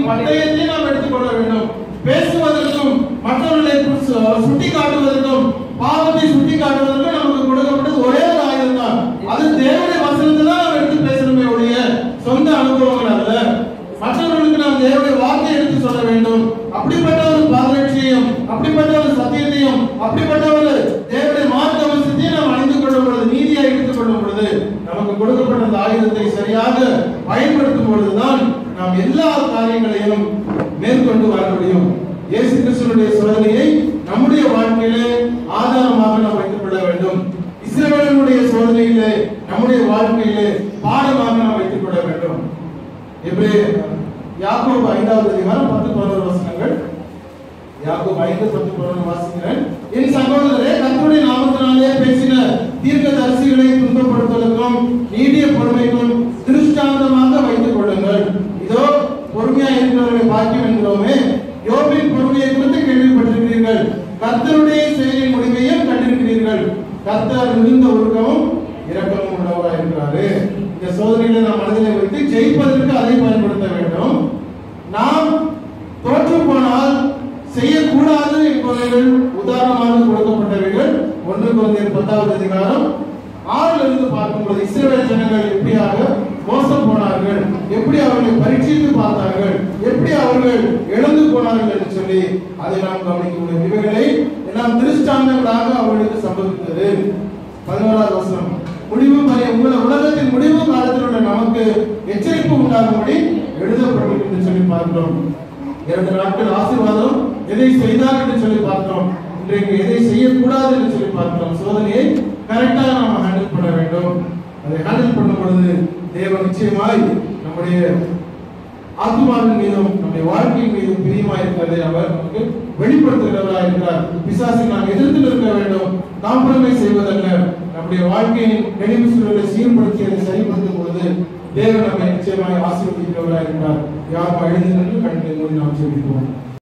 பட்டயத்தை நாம் எடுத்துக்கொள்ள வேண்டும் பேசுவதற்கும் மற்றவர்களை சு- சுட்டி காட்டுவதற்கும் பாவத்தை சுட்டி காட்டுவதற்கும் நமக்கு கொடுக்கப்பட்டது ஒரே ஒரு ஆயுதம் தான் அது தேவனுடைய வசனத்தை தான் நாம் எடுத்து பேசணுமே ஒழிய சொந்த அனுபவங்கள் அல்ல மற்றவர்களுக்கு நாம் தேவனுடைய வார்த்தை எடுத்து சொல்ல வேண்டும் அப்படிப்பட்ட ஒரு பாதரட்சியையும் அப்படிப்பட்ட ஒரு சத்தியத்தையும் அப்படிப்பட்ட ஒரு தேவனுடைய மார்க்க அவசியத்தையும் நாம் அணிந்து கொள்ளும் பொழுது நீதியை எடுத்துக் கொள்ளும் பொழுது நமக்கு கொடுக்கப்பட்ட அந்த ஆயுதத்தை சரியாக பயன்படுத்தும் பொழுதுதான் நாம் எல்லா காரியங்களையும் மேற்கொண்டு வர முடியும் இயேசு கிறிஸ்துவனுடைய சோதனையை நம்முடைய வாழ்க்கையிலே ஆதாரமாக நாம் வைத்துக் கொள்ள வேண்டும் இஸ்ரவேலனுடைய சோதனையிலே நம்முடைய வாழ்க்கையிலே பாடமாக நாம் வைத்துக் கொள்ள வேண்டும் எப்படி யாக்கோபு ஐந்தாவது அதிகாரம் பத்து பதினோரு வசனங்கள் யாக்கோபு ஐந்து பத்து பதினொன்று வாசிக்கிறேன் என் சகோதரரே கர்த்தருடைய நாமத்தினாலே பேசின தீர்க்க தரிசிகளை துன்பப்படுத்துவதற்கும் நீடிய பொறுமைக்கும் திருஷ்டாந்தமாக வைத்துக் கொள்ளுங்கள் இதோ பொறுமையா இருக்கிறவர்களை பாக்கியம் என்கிறோமே யோபின் பொறுமையை குறித்து கேள்விப்பட்டிருக்கிறீர்கள் கர்த்தருடைய செயலின் முடிவையும் கண்டிருக்கிறீர்கள் கர்த்தர் மிகுந்த ஒழுக்கமும் இரக்கமும் உள்ளவராக இருக்கிறாரு இந்த சோதனைகளை நாம் மனதிலே வைத்து ஜெயிப்பதற்கு அதை பயன்படுத்த வேண்டும் நாம் தோற்று போனால் செய்யக்கூடாது என்பவைகள் உதாரணமாக கொடுக்கப்பட்டவைகள் ஒன்று குழந்தையர் பத்தாவது அதிகாரம் ஆறுல இருந்து பார்க்கும்போது இஸ்ரவேல் ஜனங்கள் எப்படியாக மோசம் போனார்கள் எப்படி அவர்களை பரீட்சித்து பார்த்தார்கள் எப்படி அவர்கள் இழந்து போனார்கள் என்று சொல்லி அதை நாம் கவனிக்க முடியும் இவைகளை எல்லாம் திருஷ்டாந்தங்களாக அவர்களுக்கு சம்பவித்தது பதினோராவது வசனம் முடிவு பரிய உங்கள உலகத்தின் முடிவு காலத்தில் உள்ள நமக்கு எச்சரிப்பு உண்டாகும்படி எழுதப்பட்டிருக்கு என்று சொல்லி பார்க்கிறோம் இரண்டு நாட்கள் ஆசீர்வாதம் எதை செய்தார் என்று சொல்லி பார்த்தோம் இன்றைக்கு எதை செய்யக்கூடாது என்று சொல்லி பார்க்கிறோம் சோதனையை கரெக்டாக நாம் ஹேண்டில் பண்ண வேண்டும் அதை ஹேண்டில் பண்ணும் பொழுது தேவன் நிச்சயமாய் நம்முடைய ஆத்மாவின் மீதும் நம்முடைய வாழ்க்கையின் மீதும் பிரியமாய் இருக்கிறதை அவர் நமக்கு வெளிப்படுத்துகிறவராக இருக்கிறார் பிசாசை நாம் எதிர்த்து நிற்க வேண்டும் காம்ப்ரமைஸ் செய்வதல்ல நம்முடைய வாழ்க்கையின் நெளிவு சூழலை சீர்படுத்தி அதை சரிப்படுத்தும் பொழுது தேவன் நம்மை நிச்சயமாய் ஆசீர்வதிக்கிறவராக இருக்கிறார் யாரும் எழுதி நின்று கண்களை மூடி நாம் ஜெபிப்போம்